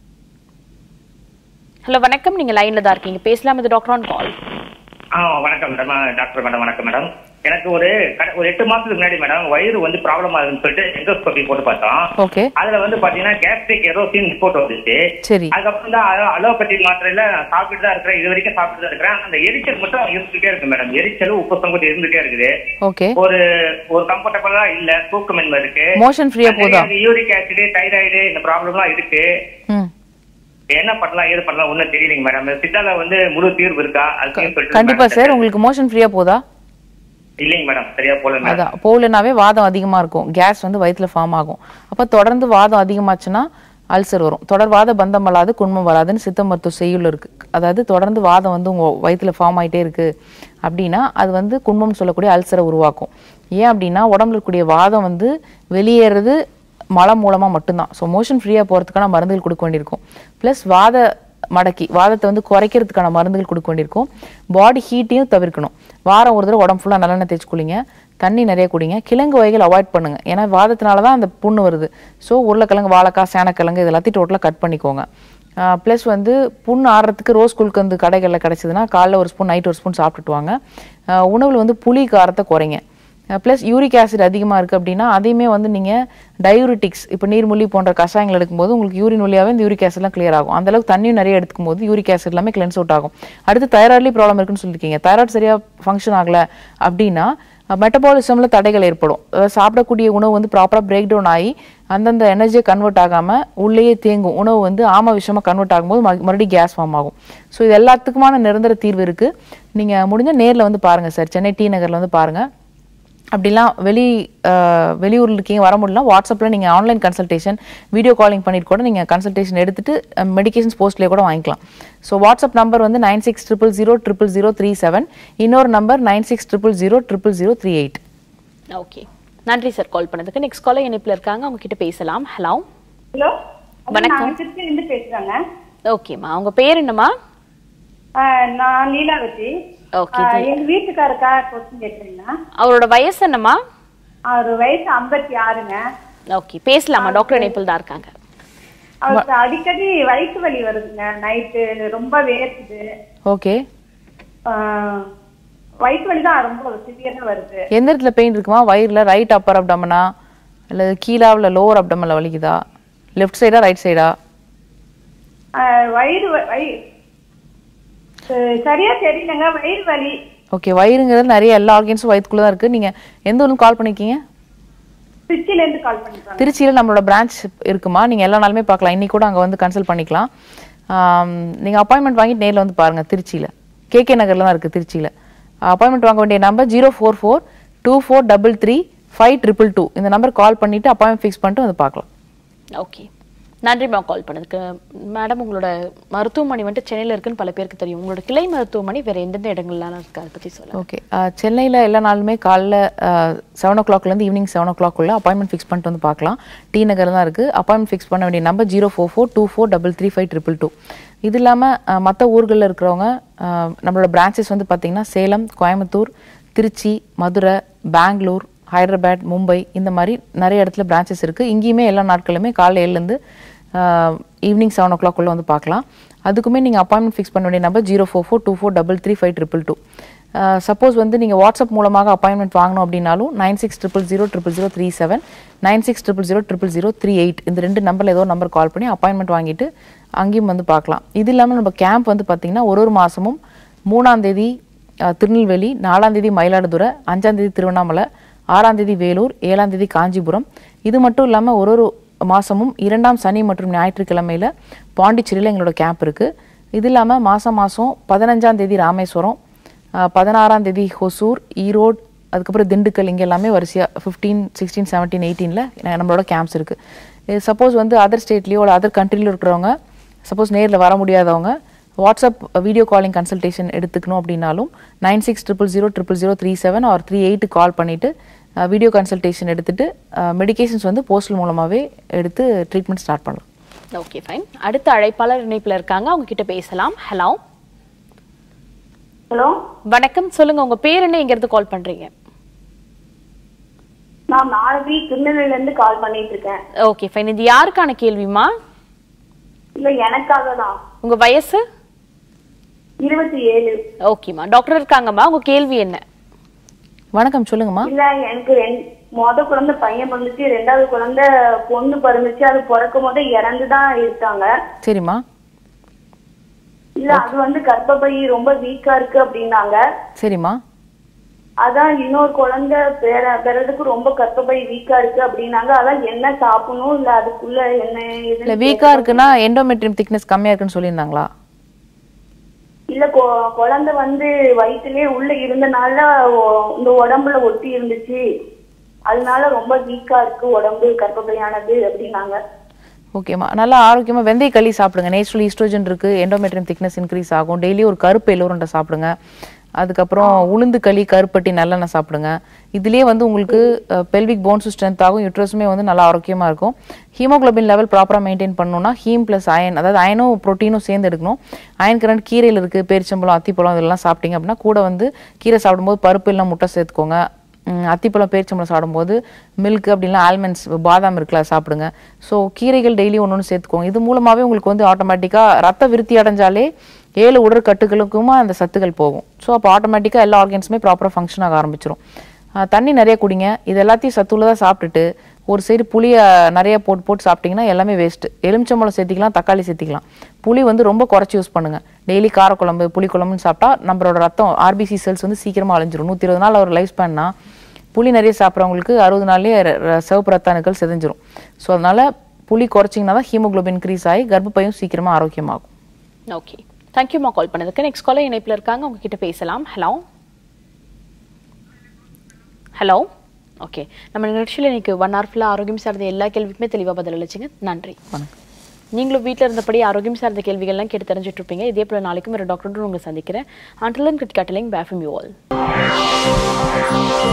ஹலோ வணக்கம் நீங்க லைன்ல தான் இருக்கீங்க பேசலாம் இது டாக்டர் ஆன் கால் ஆ வணக்கம் மேடம் டாக்டர் மேடம் வணக்கம் மேடம் எனக்கு ஒரு கட- ஒரு எட்டு மாசத்துக்கு முன்னாடி மேடம் வயிறு வந்து ப்ராப்ளம் ஆகுதுன்னு சொல்லிட்டு எண்டோஸ்கோபி போட்டு பார்த்தோம் ஓகே அதுல வந்து பாத்தீங்கன்னா கேஸ்ட்ரிக் எரோசின் ரிப்போர்ட் வந்துச்சு சரி அதுக்கப்புறம் தான் அலோ- அலோபதி மாத்திரையில நான் சாப்பிட்டு தான் இருக்கிறேன் இது வரைக்கும் சாப்பிட்டு தான் இருக்கிறேன் அந்த எரிச்சல் மட்டும் இருந்துட்டே இருக்கு மேடம் எரிச்சல் உப்பு சங்கத்து இருந்துட்டே இருக்குது ஓகே ஒரு ஒரு கம்ஃபர்டபுளா இல்ல தூக்கமின்மை இருக்கு Motion free ஆ போதா? யூரிக் ஆசிட் தைராய்டு இந்த ப்ராப்ளம்லாம் இருக்கு ம் என்ன பண்ணலாம் ஏது பண்ணலாம் ஒண்ணும் தெரியலைங்க மேடம் சித்தால வந்து முழு தீர்வு இருக்கா அதுக்கு சொல்லிட்டு கண்டிப்பா மேடம் சார் உங்களுக்கு மோஷன் ஃப்ரீயா போதா இல்லைங்க மேடம் சரியா போல மேடம் அதான் போகலனாவே வாதம் அதிகமா இருக்கும் கேஸ் வந்து வயித்துல ஃபார்ம் ஆகும் அப்ப தொடர்ந்து வாதம் அதிகமாச்சுன்னா அல்சர் வரும் தொடர்வாத பந்தம் வராது குன்மம் வராதுன்னு சித்த மருத்துவ செய்யுள் இருக்கு அதாவது தொடர்ந்து வாதம் வந்து உங்க வயித்துல ஃபார்ம் ஆயிட்டே இருக்கு அப்படின்னா அது வந்து குன்மம் சொல்லக்கூடிய அல்சரை உருவாக்கும் ஏன் அப்படின்னா உடம்புல இருக்கக்கூடிய வாதம் வந்து வெளியேறது மலம் மூலமா மட்டும்தான் ஸோ மோஷன் ஃப்ரீயா போறதுக்கான மருந்துகள் கொடுக்க வேண்டியிருக்கும் ப்ளஸ் வாத மடக்கி வாதத்தை வந்து குறைக்கிறதுக்கான மருந்துகள் கொடுக்க வேண்டியிருக்கும் பாடி ஹீட்டையும் தவிர்க்கணும் வாரம் ஒரு தடவை உடம்பு ஃபுல்லாக நல்லெண்ணெய் தேய்ச்சி குளிங்க தண்ணி நிறைய குடிங்க கிழங்கு வகைகள் அவாய்ட் பண்ணுங்க ஏன்னா வாதத்தினால தான் அந்த புண்ணு வருது ஸோ உருளைக்கிழங்கு வாழைக்காய் சேனக்கிழங்கு இது எல்லாத்தையும் டோட்டலாக கட் பண்ணிக்கோங்க ப்ளஸ் வந்து புண்ணு ஆடுறதுக்கு ரோஸ் குல்கந்து கடைகளில் கிடச்சிதுன்னா காலைல ஒரு ஸ்பூன் நைட் ஒரு ஸ்பூன் சாப்பிட்டுட்டு வாங்க ஆஹ் உணவுல வந்து புளி காரத்தை குறைங்க ப்ளஸ் யூரிக் ஆசிட் அதிகமாக இருக்குது அப்படின்னா அதையுமே வந்து நீங்கள் டயூரிட்டிக்ஸ் இப்போ நீர்மூழ்கி போன்ற கஷாயங்கள் எடுக்கும்போது உங்களுக்கு யூரின் வழியாவே இந்த யூரிக் ஆசிட்லாம் கிளியர் ஆகும் அந்த அளவுக்கு தண்ணியும் நிறைய எடுக்கும் போது யூரிக் ஆசிட் எல்லாமே கிளென்ஸ் அவுட் ஆகும் அடுத்து தைராய்ட்லேயும் ப்ராப்ளம் இருக்குன்னு சொல்லியிருக்கீங்க தைராய்டு சரியாக ஃபங்க்ஷன் ஆகலை அப்படின்னா மெட்டபாலிசமில் தடைகள் ஏற்படும் அதாவது சாப்பிடக்கூடிய உணவு வந்து ப்ராப்பராக பிரேக் டவுன் ஆகி அந்தந்த எனர்ஜியை கன்வெர்ட் ஆகாமல் உள்ளேயே தேங்கும் உணவு வந்து ஆம விஷயமாக கன்வெர்ட் ஆகும்போது மறு- மறுபடியும் கேஸ் ஃபார்ம் ஆகும் ஸோ இது எல்லாத்துக்குமான நிரந்தர தீர்வு இருக்குது நீங்கள் முடிஞ்ச நேரில் வந்து பாருங்கள் சார் சென்னை டி நகரில் வந்து பாருங்கள் அப்படிலாம் வெளி அஹ், வெளியூர்ல இருக்கீங்க வர முடியல வாட்ஸ்அப்பில் நீங்கள் ஆன்லைன் கன்சல்டேஷன் வீடியோ காலிங் பண்ணிட்டு கூட நீங்கள் கன்சல்டேஷன் எடுத்துட்டு மெடிகேஷன்ஸ் போஸ்ட்லேயே கூட வாங்கிக்கலாம் ஸோ வாட்ஸ்அப் நம்பர் வந்து nine six triple zero triple zero three seven இன்னொரு number nine six triple zero triple zero three eight okay நன்றி சார் கால் பண்ணதுக்கு நெக்ஸ்ட் காலர் இணைப்புல இருக்காங்க அவங்க கிட்ட பேசலாம் ஹலோ ஹலோ வணக்கம். நான் திருச்சியிலிருந்து பேசுறேங்க ஓகேம்மா உங்க பேர் என்னம்மா ஆஹ் நான் லீலாவதி ஓகே ஆஹ் எங்க வீட்டுக்காருக்கா கொஸ்டின் கேக்குறீங்களா அவரோட வயசு என்னம்மா அவர் வயசு ஐம்பத்தி ஆறுங்க ஓகே பேசலாமா டாக்டர் இணைப்பில் தான் இருக்காங்க அவருக்கு அடிக்கடி வயிற்று வலி வருதுங்க நைட்டு ரொம்ப வேர்க்குது ஓகே ஆஹ் வயிற்று வலி தான் ரொம்ப சிவியரா வருது எந்த இடத்துல பெயின் இருக்குமா வயிறில் ரைட் அப்பர் அப்டமனா அல்லது கீழாவில் லோவர் அப்டமனில் வலிக்குதா லெஃப்ட் சைடா ரைட் சைடா ஆஹ் வயிறு வ- வயி- அஹ் சரியா தெரியலங்க வயிறு வலி ஓகே வயிறுங்கிறது நிறைய எல்லா ஆர்கன்ஸும் வயிற்றுக்குள்ளே தான் இருக்குது நீங்கள் எந்த ஊருக்கு கால் பண்ணிருக்கீங்க திருச்சியில இருந்து கால் பண்ணிருக்காங்க திருச்சியில் நம்மளோட பிரான்ச் இருக்குமா நீங்கள் எல்லா நாளுமே பார்க்கலாம் இன்னைக்கு கூட அங்கே வந்து கன்சல்ட் பண்ணிக்கலாம் நீங்கள் அப்பாயின்மெண்ட் வாங்கிட்டு நேரில் வந்து பாருங்கள் திருச்சியில் கேகே நகரில் தான் இருக்குது திருச்சியில் அப்பாயின்மெண்ட் வாங்க வேண்டிய number zero four four two four double three five triple two இந்த நம்பர் கால் பண்ணிவிட்டு அப்பாயின்மெண்ட் ஃபிக்ஸ் பண்ணிட்டு வந்து பார்க்கலாம் ஓகே நன்றிம்மா கால் பண்ணதுக்கு மேடம் உங்களோட மருத்துவமனை வந்துட்டு சென்னையில இருக்குன்னு பல பேருக்கு தெரியும் உங்களோட கிளை மருத்துவமனை வேற எந்தெந்த இடங்கள்லாம் இருக்கு அதை பத்தி சொல்லுங்க ஓகே சென்னையில் எல்லா நாளுமே காலைல செவன் ஓ கிளாக்லேருந்து ஈவினிங் செவன் ஓ கிளாக்குள்ளே அப்பாயின்மெண்ட் ஃபிக்ஸ் பண்ணிட்டு வந்து பார்க்கலாம் டி நகர் தான் இருக்குது அப்பாயின்மெண்ட் ஃபிக்ஸ் பண்ண வேண்டிய number zero four four two four double three five triple two இது இல்லாமல் மற்ற ஊர்களில் இருக்கிறவங்க அஹ், நம்மளோட பிரான்ச்சஸ் வந்து பார்த்திங்கன்னா சேலம் கோயம்புத்தூர் திருச்சி மதுரை பெங்களூர் ஹைதராபாத் மும்பை இந்த மாதிரி நிறைய இடத்துல பிரான்ச்சஸ் இருக்குது இங்கேயுமே எல்லா நாட்களுமே காலை ஏழுலேருந்து ஈவினிங் செவன் ஓ கிளாக்குள்ளே வந்து பார்க்கலாம் அதுக்குமே நீங்கள் அப்பாயின்மெண்ட் ஃபிக்ஸ் பண்ண வேண்டிய number zero four four two four double three five triple two suppose வந்து நீங்கள் வாட்ஸ்அப் மூலமாக அப்பாயின்மெண்ட் வாங்கணும் அப்படின்னாலும் nine six triple zero triple zero three seven nine six triple zero triple zero three eight இந்த ரெண்டு நம்பரில் ஏதோ நம்பர் கால் பண்ணி அப்பாயின்மெண்ட் வாங்கிட்டு அங்கேயும் வந்து பார்க்கலாம் இது இல்லாமல் நம்ம கேம்ப் வந்து பார்த்திங்கன்னா ஒரு ஒரு மாதமும் மூணாம் தேதி அஹ், திருநெல்வேலி நாலாம் தேதி மயிலாடுதுறை அஞ்சாம் தேதி திருவண்ணாமலை ஆறாம் தேதி வேலூர் ஏழாம் தேதி காஞ்சிபுரம் இது மட்டும் இல்லாமல் ஒரு ஒரு மாதமும் இரண்டாம் சனி மற்றும் ஞாயிற்றுக்கிழமையில் பாண்டிச்சேரியில் எங்களோட கேம்ப் இருக்குது இது இல்லாமல் மாதம் மாதம் பதினஞ்சாம் தேதி ராமேஸ்வரம் அஹ், பதினாறாம் தேதி ஹொசூர் ஈரோடு அதுக்கப்புறம் திண்டுக்கல் இங்கே எல்லாமே வரிசையாக ஃபிஃப்டீன் சிக்ஸ்டீன் செவன்டீன் எயிட்டீனில் நம்மளோட கேம்ப்ஸ் இருக்குது சப்போஸ் வந்து அதர் ஸ்டேட்லேயோ இல்லை அதர் கண்ட்ரிலையோ இருக்கிறவங்க சப்போஸ் நேரில் வர முடியாதவங்க வாட்ஸ்அப் வீடியோ காலிங் கன்சல்டேஷன் எடுத்துக்கணும் அப்படின்னாலும் nine six triple zero triple zero three seven or three eight call பண்ணிவிட்டு வீடியோ கன்சல்டேஷன் எடுத்துட்டு மெடிகேஷன்ஸ் வந்து போஸ்டல் மூலமாகவே எடுத்து ட்ரீட்மெண்ட் ஸ்டார்ட் பண்ணலாம் ஓகே ஃபைன் அடுத்த அழைப்பாளர் இணைப்புல இருக்காங்க அவங்க கிட்ட பேசலாம் ஹலோ ஹலோ வணக்கம் சொல்லுங்க உங்க பேர் என்ன எங்க இருந்து கால் பண்றீங்க நான் நாளைக்கு திருநெல்வேலில இருந்து கால் பண்ணிட்டு இருக்கேன் ஓகே ஃபைன் இது யாருக்கான கேள்விமா இல்ல எனக்காக தான் உங்க வயசு இருபத்தி ஏழு ஓகேம்மா டாக்டர் இருக்காங்கம்மா உங்க கேள்வி என்ன வணக்கம் சொல்லுங்கம்மா இல்ல எனக்கு ரெண்- மொத குழந்தை பையன் பிறந்துச்சு ரெண்டாவது குழந்தை பொண்ணு பிறந்துச்சு அது பிறக்கும் போது இறந்துதான் இருக்காங்க சரிம்மா இல்ல அது வந்து கர்ப்பப்பை ரொம்ப வீக்கா இருக்கு அப்படின்னாங்க சரிம்மா அதான் இன்னொரு குழந்தை பிற பிறதுக்கு ரொம்ப கர்ப்பப்பை வீக்கா இருக்கு அப்படின்னாங்க அதான் என்ன சாப்பிடணும் இல்ல அதுக்குள்ள என்ன இல்ல ஏதுன்னு வீக்கா இருக்குன்னா எண்டோமெட்ரியம் திக்னஸ் கம்மியா இருக்குன்னு சொல்லியிருந்தாங்களா இல்ல கொ- குழந்தை வந்து வயிற்றுலயே உள்ள இருந்தனால ஒ- இந்த உடம்புல ஒட்டி இருந்துச்சு அதனால ரொம்ப வீக்கா இருக்கு உடம்பு கர்ப்பப்பையானது அப்படின்னாங்க ஓகேம்மா நல்லா ஆரோக்கியமா வெந்தய களி சாப்பிடுங்க நேச்சுரல் ஈஸ்ட்ரோஜன் இருக்கு எண்டோமெட்ரியம் திக்னஸ் இன்க்ரீஸ் ஆகும் டெய்லி ஒரு கருப்பு எல்லோருண்டை சாப்பிடுங்க அதுக்கப்புறம் உளுந்து களி கருப்பட்டி நல்லெண்ணெய் சாப்பிடுங்க இதுலயே வந்து உங்களுக்கு பெல்விக் போன்ஸும் ஸ்ட்ரென்த் ஆகும் யூட்ரஸுமே வந்து நல்லா ஆரோக்கியமா இருக்கும் ஹீமோகுளோபின் லெவல் ப்ராப்பரா மெயின்டைன் பண்ணணும்னா ஹீம் பிளஸ் அயன் அதாவது அயனும் ப்ரோட்டீனும் சேர்ந்து எடுக்கணும் அயன் கரண்ட் கீரையில் இருக்கு பேரிச்சம்பழம் அத்திப்பழம் இதெல்லாம் சாப்பிட்டீங்க அப்படின்னா கூட வந்து கீரை சாப்பிடும்போது பருப்பு இல்லை முட்டை சேர்த்துக்கோங்க ம், அத்திப்பழம் பேரிச்சம்பழம் சாப்பிடும்போது மில்க் அப்படின்னா ஆல்மண்ட்ஸ் பாதாம் இருக்குல்ல அதை சாப்பிடுங்க ஸோ கீரைகள் டெய்லி ஒன்று ஒன்று சேர்த்துக்கோங்க இது மூலமாகவே உங்களுக்கு வந்து ஆட்டோமேட்டிக்காக ரத்த விருத்தி அடைஞ்சாலே ஏழு உடற்கட்டுகளுக்குமா அந்த சத்துக்கள் போகும் ஸோ அப்போ ஆட்டோமேட்டிக்காக எல்லா ஆர்கன்ஸுமே ப்ராப்பராக ஃபங்க்ஷன் ஆக ஆரம்பிச்சிரும் ஆஹ் தண்ணி நிறைய குடிங்க இது எல்லாத்தையும் சத்துள்ளதாக சாப்பிட்டுட்டு ஒரு சைடு புளியை நிறைய போட்டு போட்டு சாப்பிட்டீங்கன்னா எல்லாமே வேஸ்ட்டு எலுமிச்சம்பழம் சேர்த்திக்கலாம் தக்காளி சேர்த்திக்கலாம் புளி வந்து ரொம்ப குறைச்சி யூஸ் பண்ணுங்க டெய்லி காரக்குழம்பு புளி குழம்புன்னு சாப்பிட்டா நம்மளோட ரத்தம் ஆர்பிசி செல்ஸ் வந்து சீக்கிரமாக அழிஞ்சிரும் நூற்றி இருபது நாள் ஒரு லைஃப் ஸ்பேன்னா புளி நிறைய சாப்பிட்றவங்களுக்கு அறுபது நாள்லேயே ர- ர- சிவப்பு ரத்த அணுக்கள் செதஞ்சிரும் ஸோ அதனால புளி குறைச்சிங்கன்னா தான் ஹீமோகுளோபின் இன்க்ரீஸ் ஆகி கர்ப்பப்பையும் சீக்கிரமாக ஆரோக்கியமாகும் ஓகே தேங்க்யூமா கால் பண்ணதுக்கு நெக்ஸ்ட் காலர் இணைப்புல இருக்காங்க உங்ககிட்ட பேசலாம் ஹலோ ஹலோ ஓகே நம்ம நிகழ்ச்சியில் இன்னைக்கு ஒன் ஹவர் ஃபுல்லாக ஆரோக்கியம் சார்ந்த எல்லா கேள்விக்குமே தெளிவாக பதில் அளிச்சிங்க நன்றி நீங்களும் வீட்டில் இருந்தபடி ஆரோக்கியம் சார்ந்த கேள்விகள்லாம் கேட்டு தெரிஞ்சுட்டு இருப்பீங்க இதே போல நாளைக்கும் ஒரு டாக்டர் உங்களை சந்திக்கிறேன் அண்டர்லன் கிட் கட்டலிங் பேஃபம் யூ ஆல்